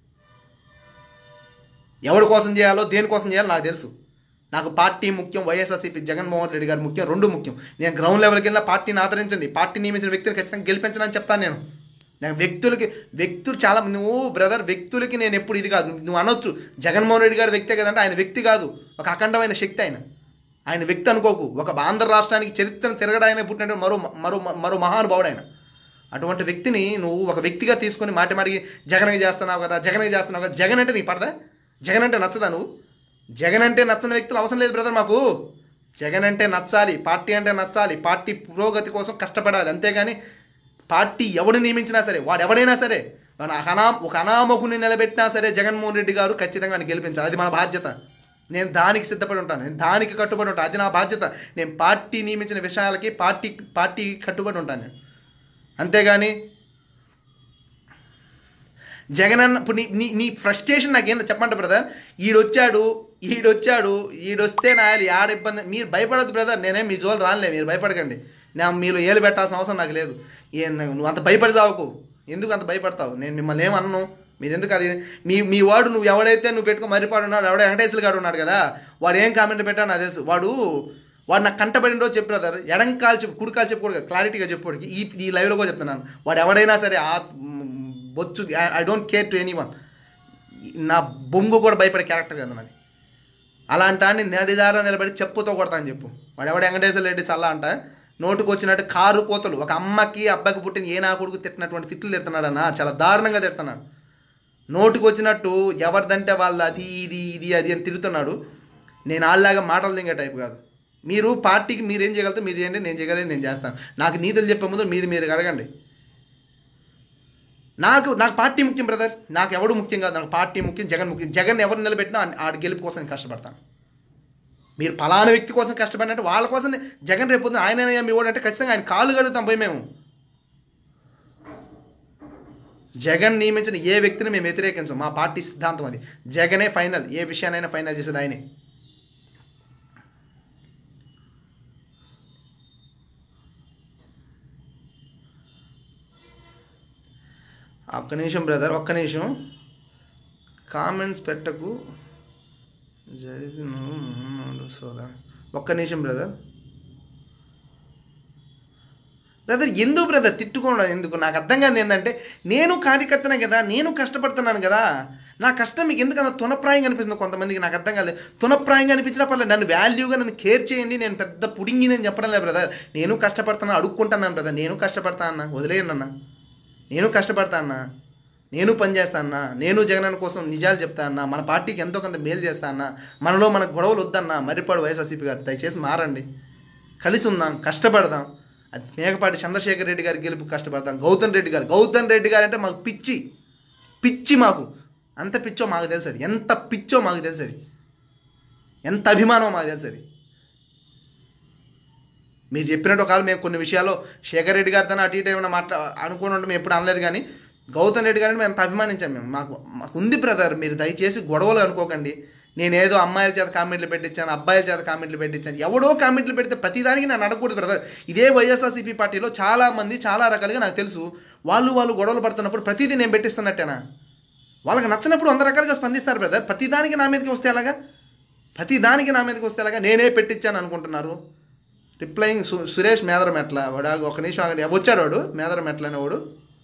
ఎవరి కోసం చేయాలో దేనికోసం చేయాలో నాకు తెలుసు నాకు పార్టీ ముఖ్యం వైఎస్ఆర్సీపీ జగన్మోహన్ రెడ్డి గారు ముఖ్యం రెండు ముఖ్యం నేను గ్రౌండ్ లెవెల్కి వెళ్ళిన పార్టీని ఆదరించండి పార్టీ నియమించిన వ్యక్తిని ఖచ్చితంగా గెలిపించనని చెప్తాను నేను నేను వ్యక్తులకి వ్యక్తులు చాలా నువ్వు బ్రదర్ వ్యక్తులకి నేను ఎప్పుడు ఇది కాదు నువ్వు అనొచ్చు జగన్మోహన్ రెడ్డి గారి వ్యక్తే కదంటే ఆయన వ్యక్తి కాదు ఒక అఖండమైన శక్తి ఆయన ఆయన వ్యక్తి అనుకోకు ఒక ఆంధ్ర రాష్ట్రానికి చరిత్రను తిరగడాయన పుట్టిన మరో మరో మరో మహానుభావుడు ఆయన అటువంటి వ్యక్తిని నువ్వు ఒక వ్యక్తిగా తీసుకొని మాటి మాటికి జగన్కి చేస్తున్నావు కదా జగన్కి చేస్తున్నావు కదా జగన్ అంటే నీ పడదా జగన్ అంటే నచ్చదా నువ్వు జగన్ అంటే నచ్చని వ్యక్తులు అవసరం లేదు బ్రదర్ మాకు జగన్ అంటే నచ్చాలి పార్టీ అంటే నచ్చాలి పార్టీ పురోగతి కోసం కష్టపడాలి అంతేగాని పార్టీ ఎవడు నియమించినా సరే వాడు ఎవడైనా సరే మన అనా ఒక అనామకుని నిలబెట్టినా సరే జగన్మోహన్ రెడ్డి గారు ఖచ్చితంగా ఆయన గెలిపించాలి అది మన బాధ్యత నేను దానికి సిద్ధపడి ఉంటాను నేను దానికి కట్టుబడి ఉంటాను అది నా బాధ్యత నేను పార్టీ నియమించిన విషయాలకి పార్టీ పార్టీ కట్టుబడి ఉంటాను నేను అంతేగాని జగన్ అన్న ఇప్పుడు నీ నీ నీ ఫ్రస్ట్రేషన్ నాకేందో చెప్పండి బ్రదర్ ఈడొచ్చాడు ఈడొచ్చాడు ఈడొస్తే నాయాలి ఆడ ఇబ్బంది మీరు భయపడద్దు బ్రదర్ నేనే మీ జోలు రానులే మీరు భయపడకండి నా మీరు ఏలు పెట్టాల్సిన అవసరం నాకు లేదు ఏ నువ్వు అంత భయపడి చావుకు ఎందుకు అంత భయపడతావు నేను మిమ్మల్ని ఏమన్నాను మీరు ఎందుకు అది మీ మీ వాడు నువ్వు ఎవడైతే నువ్వు పెట్టుకో మరిపాడు ఉన్నాడు ఎవడో వెంకటేశ్వర గారు ఉన్నాడు కదా వాడు ఏం కామెంట్ పెట్టాడు నాకు తెలుసు వాడు వాడు నాకు కంటపడిన రోజు చెప్పు బ్రదర్ ఎడంకాలు చెప్పు కుడికాలు చెప్పకూడదు క్లారిటీగా చెప్పుకోడికి ఈ ఈ లైవ్లో కూడా చెప్తున్నాను వాడు ఎవడైనా సరే ఆ మ్, బొచ్చు I don't care to anyone నా బొంగు కూడా భయపడే క్యారెక్టర్ కదా నాది అలాంటి వాడిని నడిదారా నిలబడి చెప్పుతో కొడతా అని చెప్పు వాడు ఎవడు వెంకటేశ్వర రెడ్డి చల్లా అంట నోటుకు వచ్చినట్టు కారు పోతలు ఒక అమ్మకి అబ్బాయికి పుట్టిన ఏ నా కొడుకు తిట్టినటువంటి తిట్లు తిడుతున్నాడన్నా చాలా దారుణంగా తిడుతున్నాడు నోటుకు వచ్చినట్టు ఎవరిదంటే వాళ్ళు అది ఇది ఇది అది అని తిడుతున్నాడు నేను వాళ్ళలాగా మాటలు దింగే టైప్ కాదు మీరు పార్టీకి మీరు ఏం చేయగలుగుతారు మీరు చేయండి నేను చేయగలేదు నేను చేస్తాను నాకు నీతులు చెప్పే ముందు మీది మీరు అడగండి నాకు నాకు పార్టీ ముఖ్యం బ్రదర్ నాకు ఎవడు ముఖ్యం కాదు నాకు పార్టీ ముఖ్యం జగన్ ముఖ్యం జగన్ ఎవరు నిలబెట్టినా ఆ- ఆడి గెలుపు కోసం నేను కష్టపడతాను మీరు పలానా వ్యక్తి కోసం కష్టపడినట్టు వాళ్ళ కోసం నే- జగన్ రేపు పొద్దున్న ఆయన మీ అంటే ఖచ్చితంగా ఆయన కాళ్ళు కడుగుతాం పోయి మేము జగన్ నియమించిన ఏ వ్యక్తిని మేము వ్యతిరేకించం మా పార్టీ సిద్ధాంతం అది జగనే ఫైనల్ ఏ విషయానైనా ఫైనల్ చేసేది ఆయనే ఒక్క నిమిషం బ్రదర్ ఒక్క నిమిషం కామెంట్స్ పెట్టకు జరిగిన మూడు సోదా ఒక్క నిమిషం బ్రదర్ బ్రదర్ ఎందుకు బ్రదర్ తిట్టుకోవడం ఎందుకు నాకు అర్థం కాదు ఏంటంటే నేను కార్యకర్తనే కదా నేను కష్టపడుతున్నాను కదా నా కష్టం మీకు ఎందుకు అంత తునప్రాయంగా అనిపిస్తుంది కొంతమందికి నాకు అర్థం కాలేదు తునప్రాయంగా అనిపించినా పర్లేదు నన్ను వాల్యూగా నన్ను కేర్ చేయండి నేను పెద్ద పుడింగి నేను చెప్పడం లేదు బ్రదర్ నేను కష్టపడుతున్నాను అడుక్కుంటున్నాను బ్రదర్ నేను కష్టపడతా అన్న వదిలేయండి అన్న నేను కష్టపడతా అన్న నేను పని చేస్తా అన్న నేను జగనన్న కోసం నిజాలు చెప్తా అన్న మన పార్టీకి ఎంతో కొంత మేలు చేస్తా అన్న మనలో మన గొడవలు వద్దన్న మర్రిపాడు వైఎస్ఆర్సీపీ గారు దయచేసి మారండి కలిసి ఉందాం కష్టపడదాం అది మేకపాటి చంద్రశేఖర్ రెడ్డి గారి గెలుపు కష్టపడదాం గౌతమ్ రెడ్డి గారు గౌతమ్ రెడ్డి గారు అంటే మాకు పిచ్చి పిచ్చి మాకు అంత పిచ్చో మాకు తెలుసు అది ఎంత పిచ్చో మాకు తెలుసు అది ఎంత అభిమానమో మాకు తెలుసు అది మీరు చెప్పినట్టు ఒకవేళ మేము కొన్ని విషయాల్లో శేఖర్ రెడ్డి గారితో అటు ఇటు ఏమైనా మాట్లా అనుకుని ఉంటే మేము ఎప్పుడు అనలేదు కానీ గౌతమ్ రెడ్డి గారిని మేము ఎంత అభిమానించాం మేము మాకు మాకు ఉంది బ్రదర్ మీరు దయచేసి గొడవలు అనుకోకండి నేనేదో అమ్మాయిల చేత కామెంట్లు పెట్టించాను అబ్బాయిల చేత కామెంట్లు పెట్టించాను ఎవడో కామెంట్లు పెడితే ప్రతిదానికి నేను అడగకూడదు బ్రదర్ ఇదే వైఎస్ఆర్సీపీ పార్టీలో చాలా మంది చాలా రకాలుగా నాకు తెలుసు వాళ్ళు వాళ్ళు గొడవలు పడుతున్నప్పుడు ప్రతిదీ నేను పెట్టిస్తున్నట్టేనా వాళ్ళకి నచ్చినప్పుడు వంద రకాలుగా స్పందిస్తారు బ్రదర్ ప్రతిదానికి నా మీదకి వస్తే ఎలాగా ప్రతిదానికి నా మీదకి వస్తే ఎలాగా నేనే పెట్టించాను అనుకుంటున్నారు రిప్లయింగ్ సు సురేష్ మేదరం ఎట్లా వాడు ఆగు, ఒక నిమిషం ఆగండి వచ్చాడు వాడు మేదరం ఎట్లా అనేవాడు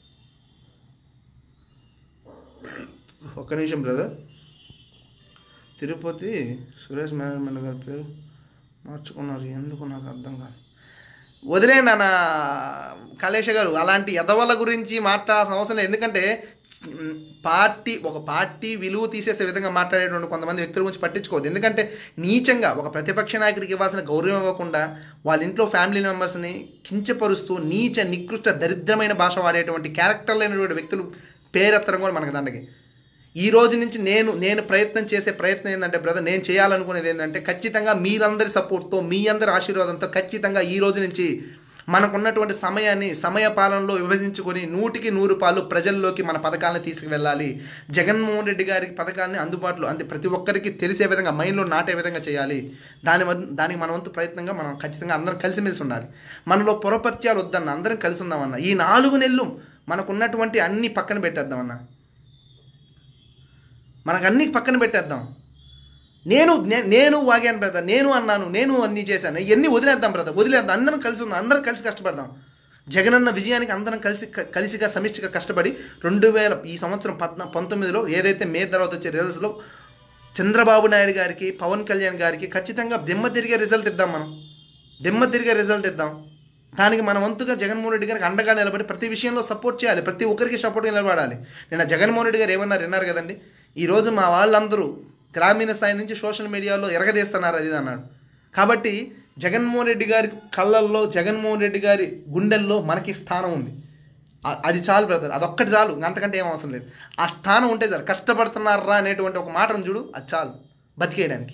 ఒక్క నిమిషం బ్రదర్ తిరుపతి సురేష్ మేదరం గారి పేరు మార్చుకున్నారు ఎందుకు నాకు అర్థం కాదు వదిలేండి అన్న కలేష గారు అలాంటి ఎదవల గురించి మాట్లాడాల్సిన అవసరం లేదు ఎందుకంటే మ్, పార్టీ ఒక పార్టీ విలువ తీసేసే విధంగా మాట్లాడేటువంటి కొంతమంది వ్యక్తుల గురించి పట్టించుకోవద్దు ఎందుకంటే నీచంగా ఒక ప్రతిపక్ష నాయకుడికి ఇవ్వాల్సిన గౌరవం ఇవ్వకుండా వాళ్ళ ఇంట్లో ఫ్యామిలీ మెంబర్స్ని కించపరుస్తూ నీచ నికృష్ట దరిద్రమైన భాష వాడేటువంటి క్యారెక్టర్ లేనటువంటి వ్యక్తులు పేరెత్తడం కూడా మనకు దండకి ఈ రోజు నుంచి నేను నేను ప్రయత్నం చేసే ప్రయత్నం ఏంటంటే బ్రదర్ నేను చేయాలనుకునేది ఏంటంటే ఖచ్చితంగా మీరందరి సపోర్ట్తో మీ అందరి ఆశీర్వాదంతో ఖచ్చితంగా ఈ రోజు నుంచి మనకున్నటువంటి సమయాన్ని సమయ పాలనలో విభజించుకొని నూటికి నూరు పాలు ప్రజల్లోకి మన పథకాలను తీసుకువెళ్ళాలి జగన్మోహన్ రెడ్డి గారి పథకాన్ని అందుబాటులో అంటే ప్రతి ఒక్కరికి తెలిసే విధంగా మైండ్లో నాటే విధంగా చేయాలి దాని వద్ద- దానికి మన వంతు ప్రయత్నంగా మనం ఖచ్చితంగా అందరం కలిసిమెలిసి ఉండాలి మనలో పొరపత్యాలు వద్దన్న అందరం కలిసి ఉందామన్న ఈ నాలుగు నెలలు మనకున్నటువంటి అన్ని పక్కన పెట్టేద్దామన్నా మనకు అన్ని పక్కన పెట్టేద్దాం నేను నే- నేను వాగాను బ్రదర్ నేను అన్నాను నేను అన్నీ చేశాను ఇవన్నీ వదిలేద్దాం బ్రదర్ వదిలేద్దాం అందరం కలిసి ఉందాం అందరం కలిసి కష్టపడదాం జగనన్న విజయానికి అందరం కలిసి క- కలిసిగా సమిష్టిగా కష్టపడి రెండు వేల ఈ సంవత్సరం పద్నా పంతొమ్మిదిలో ఏదైతే మే తర్వాత వచ్చే రిజల్ట్స్లో చంద్రబాబు నాయుడు గారికి పవన్ కళ్యాణ్ గారికి ఖచ్చితంగా దిమ్మ తిరిగే రిజల్ట్ ఇద్దాం మనం దిమ్మ తిరిగే రిజల్ట్ ఇద్దాం దానికి మన వంతుగా జగన్మోహన్ రెడ్డి గారికి అండగా నిలబడి ప్రతి విషయంలో సపోర్ట్ చేయాలి ప్రతి ఒక్కరికి సపోర్ట్గా నిలబడాలి నిన్న జగన్మోహన్ రెడ్డి గారు ఏమన్నారు విన్నారు కదండి ఈరోజు మా వాళ్ళందరూ గ్రామీణ స్థాయి నుంచి సోషల్ మీడియాలో ఎరగదీస్తున్నారు అది ఇది అన్నాడు కాబట్టి జగన్మోహన్ రెడ్డి గారి కళ్ళల్లో జగన్మోహన్ రెడ్డి గారి గుండెల్లో మనకి స్థానం ఉంది ఆ- అది చాలు బ్రదర్ అదొక్కటి చాలు అంతకంటే ఏం అవసరం లేదు ఆ స్థానం ఉంటే చాలు కష్టపడుతున్నారా అనేటువంటి ఒక మాట ఉంది చూడు అది చాలు బతికేయడానికి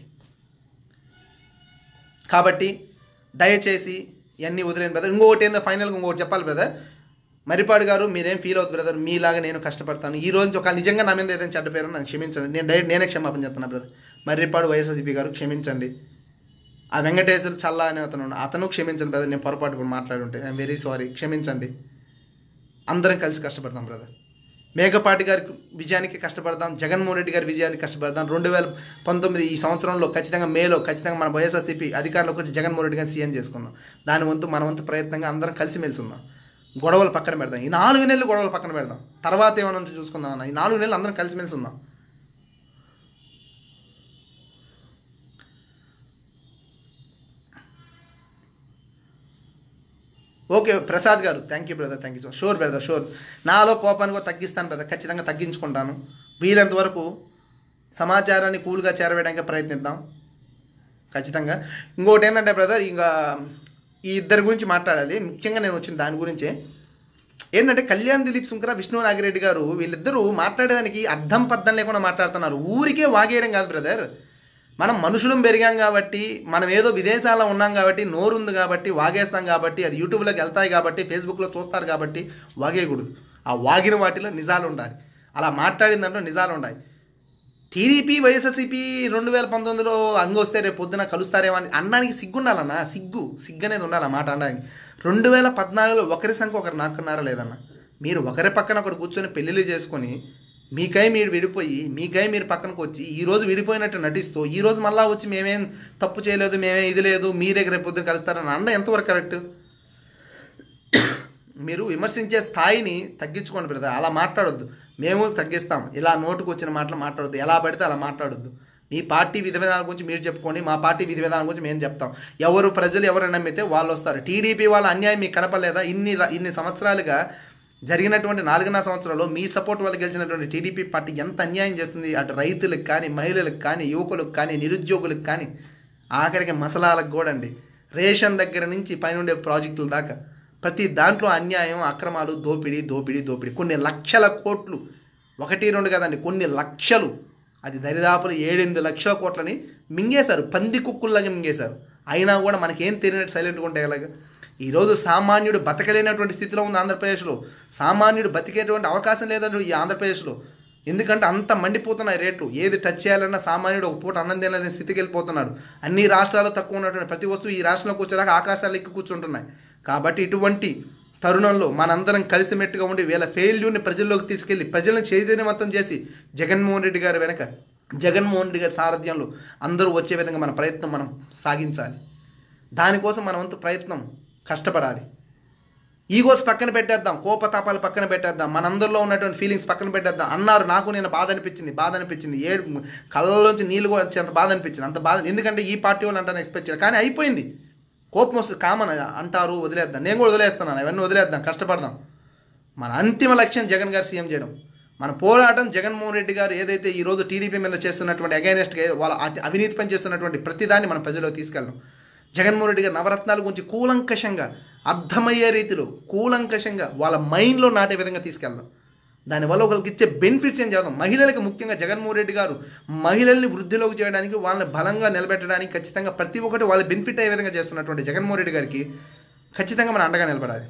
కాబట్టి దయచేసి ఇవన్నీ వదిలేను బ్రదర్ ఇంకొకటి ఏందో ఫైనల్గా ఇంకొకటి చెప్పాలి బ్రదర్ మరిపాడు గారు మీరేం ఫీల్ అవుతుంది బ్రదర్ మీలాగా నేను కష్టపడతాను ఈ రోజు ఒక నిజంగా నా మీద ఏదైనా చెడ్డ పేరు నన్ను క్షమించండి నేను డైరెక్ట్ నేనే క్షమాపణ చెప్తున్నా బ్రదర్ మర్రిపాడు వైఎస్ఆర్సీపీ గారు క్షమించండి ఆ వెంకటేశ్వర చల్లా అనే అతను ఉన్నాడు. అతను క్షమించండి బ్రదర్ నేను పొరపాటు కూడా మాట్లాడుంటే ఐఎమ్ వెరీ సారీ క్షమించండి అందరం కలిసి కష్టపడదాం బ్రదర్ మేఘపాటి గారి విజయానికి కష్టపడదాం జగన్మోహన్ రెడ్డి గారి విజయానికి కష్టపడదాం రెండు వేల పంతొమ్మిది ఈ సంవత్సరంలో ఖచ్చితంగా మేలో ఖచ్చితంగా మన వైఎస్ఆర్సీపీ అధికారంలోకి వచ్చి జగన్మోహన్ రెడ్డి గారిని సీఎం చేసుకుందాం దాని వంతు మన వంతు ప్రయత్నంగా అందరం కలిసిమెలిసి ఉందాం గొడవలు పక్కన పెడదాం ఈ నాలుగు నెలలు గొడవలు పక్కన పెడదాం తర్వాత ఏమైనా ఉంటే చూసుకుందాం అన్న ఈ నాలుగు నెలలు అందరం కలిసిమెలిసి ఉందాం ఓకే ప్రసాద్ గారు thank you brother thank you so sure brother sure నాలో కోపాన్ని కూడా తగ్గిస్తాను బ్రదర్ ఖచ్చితంగా తగ్గించుకుంటాను వీలంత వరకు సమాచారాన్ని కూల్గా చేరవేయడానికి ప్రయత్నిద్దాం ఖచ్చితంగా ఇంకోటి ఏంటంటే బ్రదర్ ఇంకా ఈ ఇద్దరి గురించి మాట్లాడాలి ముఖ్యంగా నేను వచ్చిన దాని గురించే ఏంటంటే కళ్యాణ్ దిలీప్ సుంకర విష్ణు నాగిరెడ్డి గారు వీళ్ళిద్దరూ మాట్లాడేదానికి అర్థం పద్ధం లేకుండా మాట్లాడుతున్నారు ఊరికే వాగేయడం కాదు బ్రదర్ మనం మనుషులం పెరిగాం కాబట్టి మనం ఏదో విదేశాల్లో ఉన్నాం కాబట్టి నోరు ఉంది కాబట్టి వాగేస్తాం కాబట్టి అది యూట్యూబ్లోకి వెళ్తాయి కాబట్టి ఫేస్బుక్లో చూస్తారు కాబట్టి వాగేయకూడదు ఆ వాగిన వాటిలో నిజాలు ఉండాలి అలా మాట్లాడిన దాంట్లో నిజాలు ఉండాలి టీడీపీ వైఎస్ఆర్సీపీ రెండు వేల పంతొమ్మిదిలో అంగొస్తే రేపు పొద్దున కలుస్తారేమో అని అనడానికి సిగ్గు ఉండాలన్నా సిగ్గు సిగ్గు అనేది ఉండాలి ఆ మాట అనడానికి రెండు వేల పద్నాలుగులో ఒకరి సంఖ్య ఒకరు నాకున్నారా లేదన్న మీరు ఒకరి పక్కన ఒకరు కూర్చొని పెళ్ళిళ్ళు చేసుకొని మీకై మీరు విడిపోయి మీకై మీరు పక్కనకు వచ్చి ఈ రోజు విడిపోయినట్టు నటిస్తూ ఈ రోజు మళ్ళా వచ్చి మేమేం తప్పు చేయలేదు మేమేం ఇది లేదు మీరే రేపు పొద్దున కలుస్తారని అన్న ఎంతవరకు కరెక్ట్ మీరు విమర్శించే స్థాయిని తగ్గించుకోండి బ్రదర్ అలా మాట్లాడొద్దు మేము తగ్గిస్తాం ఇలా నోటుకు వచ్చిన మాటలు మాట్లాడొద్దు ఎలా పడితే అలా మాట్లాడొద్దు మీ పార్టీ విధి విధానాల గురించి మీరు చెప్పుకోండి మా పార్టీ విధి విధానాల గురించి మేము చెప్తాం ఎవరు ప్రజలు ఎవరు నమ్మితే వాళ్ళు వస్తారు టీడీపీ వాళ్ళ అన్యాయం మీకు కనపలేదా ఇన్ని ర- ఇన్ని సంవత్సరాలుగా జరిగినటువంటి నాలుగున్నర సంవత్సరాల్లో మీ సపోర్ట్ వల్ల గెలిచినటువంటి టీడీపీ పార్టీ ఎంత అన్యాయం చేస్తుంది అటు రైతులకు కానీ మహిళలకు కానీ యువకులకు కానీ నిరుద్యోగులకు కానీ ఆఖరికి మసలాలకు కూడా అండి రేషన్ దగ్గర నుంచి పైనుండే ప్రాజెక్టుల దాకా ప్రతి దాంట్లో అన్యాయం అక్రమాలు దోపిడీ దోపిడీ దోపిడీ కొన్ని లక్షల కోట్లు ఒకటి రెండు కదండి కొన్ని లక్షలు అది దరిదాపులు ఏడెనిమిది లక్షల కోట్లని మింగేశారు పంది కుక్కుల్లాగా మింగేశారు అయినా కూడా మనకేం తెలియనట్టు సైలెంట్గా ఉంటే ఎలాగ ఈరోజు సామాన్యుడు బతకలేనటువంటి స్థితిలో ఉంది ఆంధ్రప్రదేశ్లో సామాన్యుడు బతికేటువంటి అవకాశం లేదండి ఈ ఆంధ్రప్రదేశ్లో ఎందుకంటే అంత మండిపోతున్నాయి రేట్లు ఏది టచ్ చేయాలన్నా సామాన్యుడు ఒక పూట అన్నం తినలేని స్థితికి వెళ్ళిపోతున్నాడు అన్ని రాష్ట్రాల్లో తక్కువ ఉన్నటువంటి ప్రతి వస్తువు ఈ రాష్ట్రంలోకి వచ్చేదాకా ఆకాశాలు ఎక్కి కూర్చుంటున్నాయి కాబట్టి ఇటువంటి తరుణంలో మనందరం కలిసిమెట్టుగా ఉండి వీళ్ళ ఫెయిల్యూర్ని ప్రజల్లోకి తీసుకెళ్లి ప్రజలను చైతన్యవంతం చేసి జగన్మోహన్ రెడ్డి గారి వెనక జగన్మోహన్ రెడ్డి గారి సారథ్యంలో అందరూ వచ్చే విధంగా మన ప్రయత్నం మనం సాగించాలి దానికోసం మన వంతు ప్రయత్నం కష్టపడాలి ఈగోస్ పక్కన పెట్టేద్దాం కోపతాపాలు పక్కన పెట్టేద్దాం మనందరిలో ఉన్నటువంటి ఫీలింగ్స్ పక్కన పెట్టేద్దాం అన్నారు నాకు నేను బాధ అనిపించింది బాధ అనిపించింది ఏడు కళ్ళలోంచి నీళ్ళు కూడా వచ్చి అంత బాధ అనిపించింది అంత బాధ ఎందుకంటే ఈ పార్టీ వాళ్ళు అంటాను ఎక్స్పెక్ట్ చేయాలి కానీ అయిపోయింది కోపం వస్తుంది కామన్ అంటారు వదిలేద్దాం నేను కూడా వదిలేస్తున్నాను అవన్నీ వదిలేద్దాం కష్టపడదాం మన అంతిమ లక్ష్యం జగన్ గారు సీఎం చేయడం మన పోరాటం జగన్మోహన్ రెడ్డి గారు ఏదైతే ఈ రోజు టీడీపీ మీద చేస్తున్నటువంటి అగైనెస్ట్గా వాళ్ళ అతి- అవినీతి పని చేస్తున్నటువంటి ప్రతిదాన్ని మన ప్రజలకు తీసుకెళ్ళడం జగన్మోహన్ రెడ్డి గారి నవరత్నాల గురించి కూలంకషంగా అర్థమయ్యే రీతిలో కూలంకషంగా వాళ్ళ మైండ్లో నాటే విధంగా తీసుకెళ్దాం దానివల్ల ఒకరికి ఇచ్చే బెనిఫిట్స్ ఏం చేద్దాం మహిళలకు ముఖ్యంగా జగన్మోహన్ రెడ్డి గారు మహిళల్ని వృద్ధిలోకి చేయడానికి వాళ్ళని బలంగా నిలబెట్టడానికి ఖచ్చితంగా ప్రతి ఒక్కటి వాళ్ళ బెనిఫిట్ అయ్యే విధంగా చేస్తున్నటువంటి జగన్మోహన్ రెడ్డి గారికి ఖచ్చితంగా మన అండగా నిలబడాలి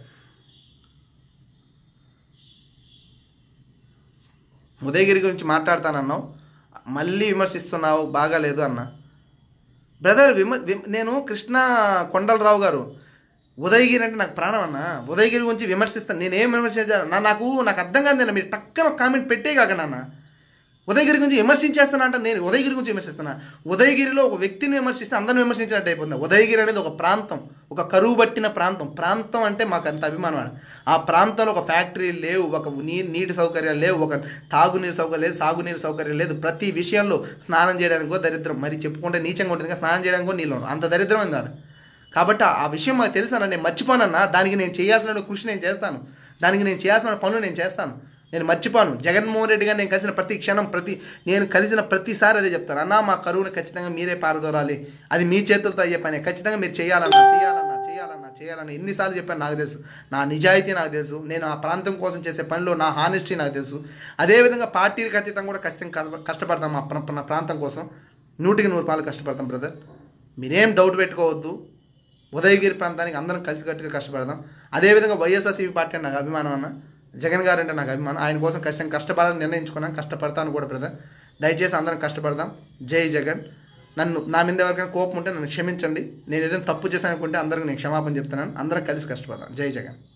ఉదయగిరి గురించి మాట్లాడతానన్నావు మళ్ళీ విమర్శిస్తున్నావు బాగాలేదు అన్న బ్రదర్ విమ విమ- నేను కృష్ణ కొండలరావు గారు ఉదయగిరి అంటే నాకు ప్రాణం అన్న ఉదయగిరి గురించి విమర్శిస్తాను నేనేం విమర్శించాను నా నాకు నాకు అర్థం కాదు మీరు టక్కన ఒక కామెంట్ పెట్టే కాకండి అన్న ఉదయగిరి గురించి విమర్శించేస్తున్నా అంటే నేను ఉదయగిరి గురించి విమర్శిస్తున్నా ఉదయగిరిలో ఒక వ్యక్తిని విమర్శిస్తే అందరిని విమర్శించినట్టు అయిపోతుంది ఉదయగిరి అనేది ఒక ప్రాంతం ఒక కరువు పట్టిన ప్రాంతం ప్రాంతం అంటే మాకు అంత అభిమానం ఆ ప్రాంతంలో ఒక ఫ్యాక్టరీ లేవు ఒక నీ నీటి సౌకర్యాలు లేవు ఒక తాగునీరు సౌకర్యం లేదు సాగునీరు సౌకర్యం లేదు ప్రతి విషయంలో స్నానం చేయడానికి కూడా దరిద్రం మరి చెప్పుకుంటే నీచంగా ఉంటుంది కానీ స్నానం చేయడానికి కూడా నీళ్ళు ఉండవు. అంత దరిద్రం ఉంది ఆడ కాబట్టి ఆ- ఆ విషయం మాకు తెలుసా నేను మర్చిపోనన్నా దానికి నేను చేయాల్సిన కృషి నేను చేస్తాను దానికి నేను చేయాల్సిన పనులు నేను చేస్తాను నేను మర్చిపోను జగన్మోహన్ రెడ్డి గారు నేను కలిసిన ప్రతి క్షణం ప్రతి నేను కలిసిన ప్రతిసారి అదే చెప్తాను అన్నా మా కరువుని ఖచ్చితంగా మీరే పారదోరాలి అది మీ చేతులతో అయ్యే పని ఖచ్చితంగా మీరు చేయాలన్నా చేయాలన్నా చేయాలన్నా చేయాలన్నా ఎన్నిసార్లు చెప్పాను నాకు తెలుసు నా నిజాయితీ నాకు తెలుసు నేను ఆ ప్రాంతం కోసం చేసే పనిలో నా హానెస్టీ నాకు తెలుసు అదేవిధంగా పార్టీలకు అతీతంగా కూడా ఖచ్చితంగా కష్ట- కష్టపడతాం మా ప్ర- నా ప్రాంతం కోసం నూటికి నూరు పాలు కష్టపడతాం బ్రదర్ మీరేం డౌట్ పెట్టుకోవద్దు ఉదయగిరి ప్రాంతానికి అందరం కలిసికట్టుగా కష్టపడదాం అదేవిధంగా వైఎస్ఆర్సీపీ పార్టీ అంటే నాకు అభిమానం అన్న జగన్ గారు అంటే నాకు అభిమానం ఆయన కోసం ఖచ్చితంగా కష్టపడాలని నిర్ణయించుకున్నాను కష్టపడతాను కూడా బ్రదర్ దయచేసి అందరం కష్టపడదాం జై జగన్ నన్ను నా మీద ఎవరికైనా కోపం ఉంటే నన్ను క్షమించండి నేను ఏదైనా తప్పు చేశాను అనుకుంటే అందరికి నేను క్షమాపణ చెప్తున్నాను అందరం కలిసి కష్టపడదాం జై జగన్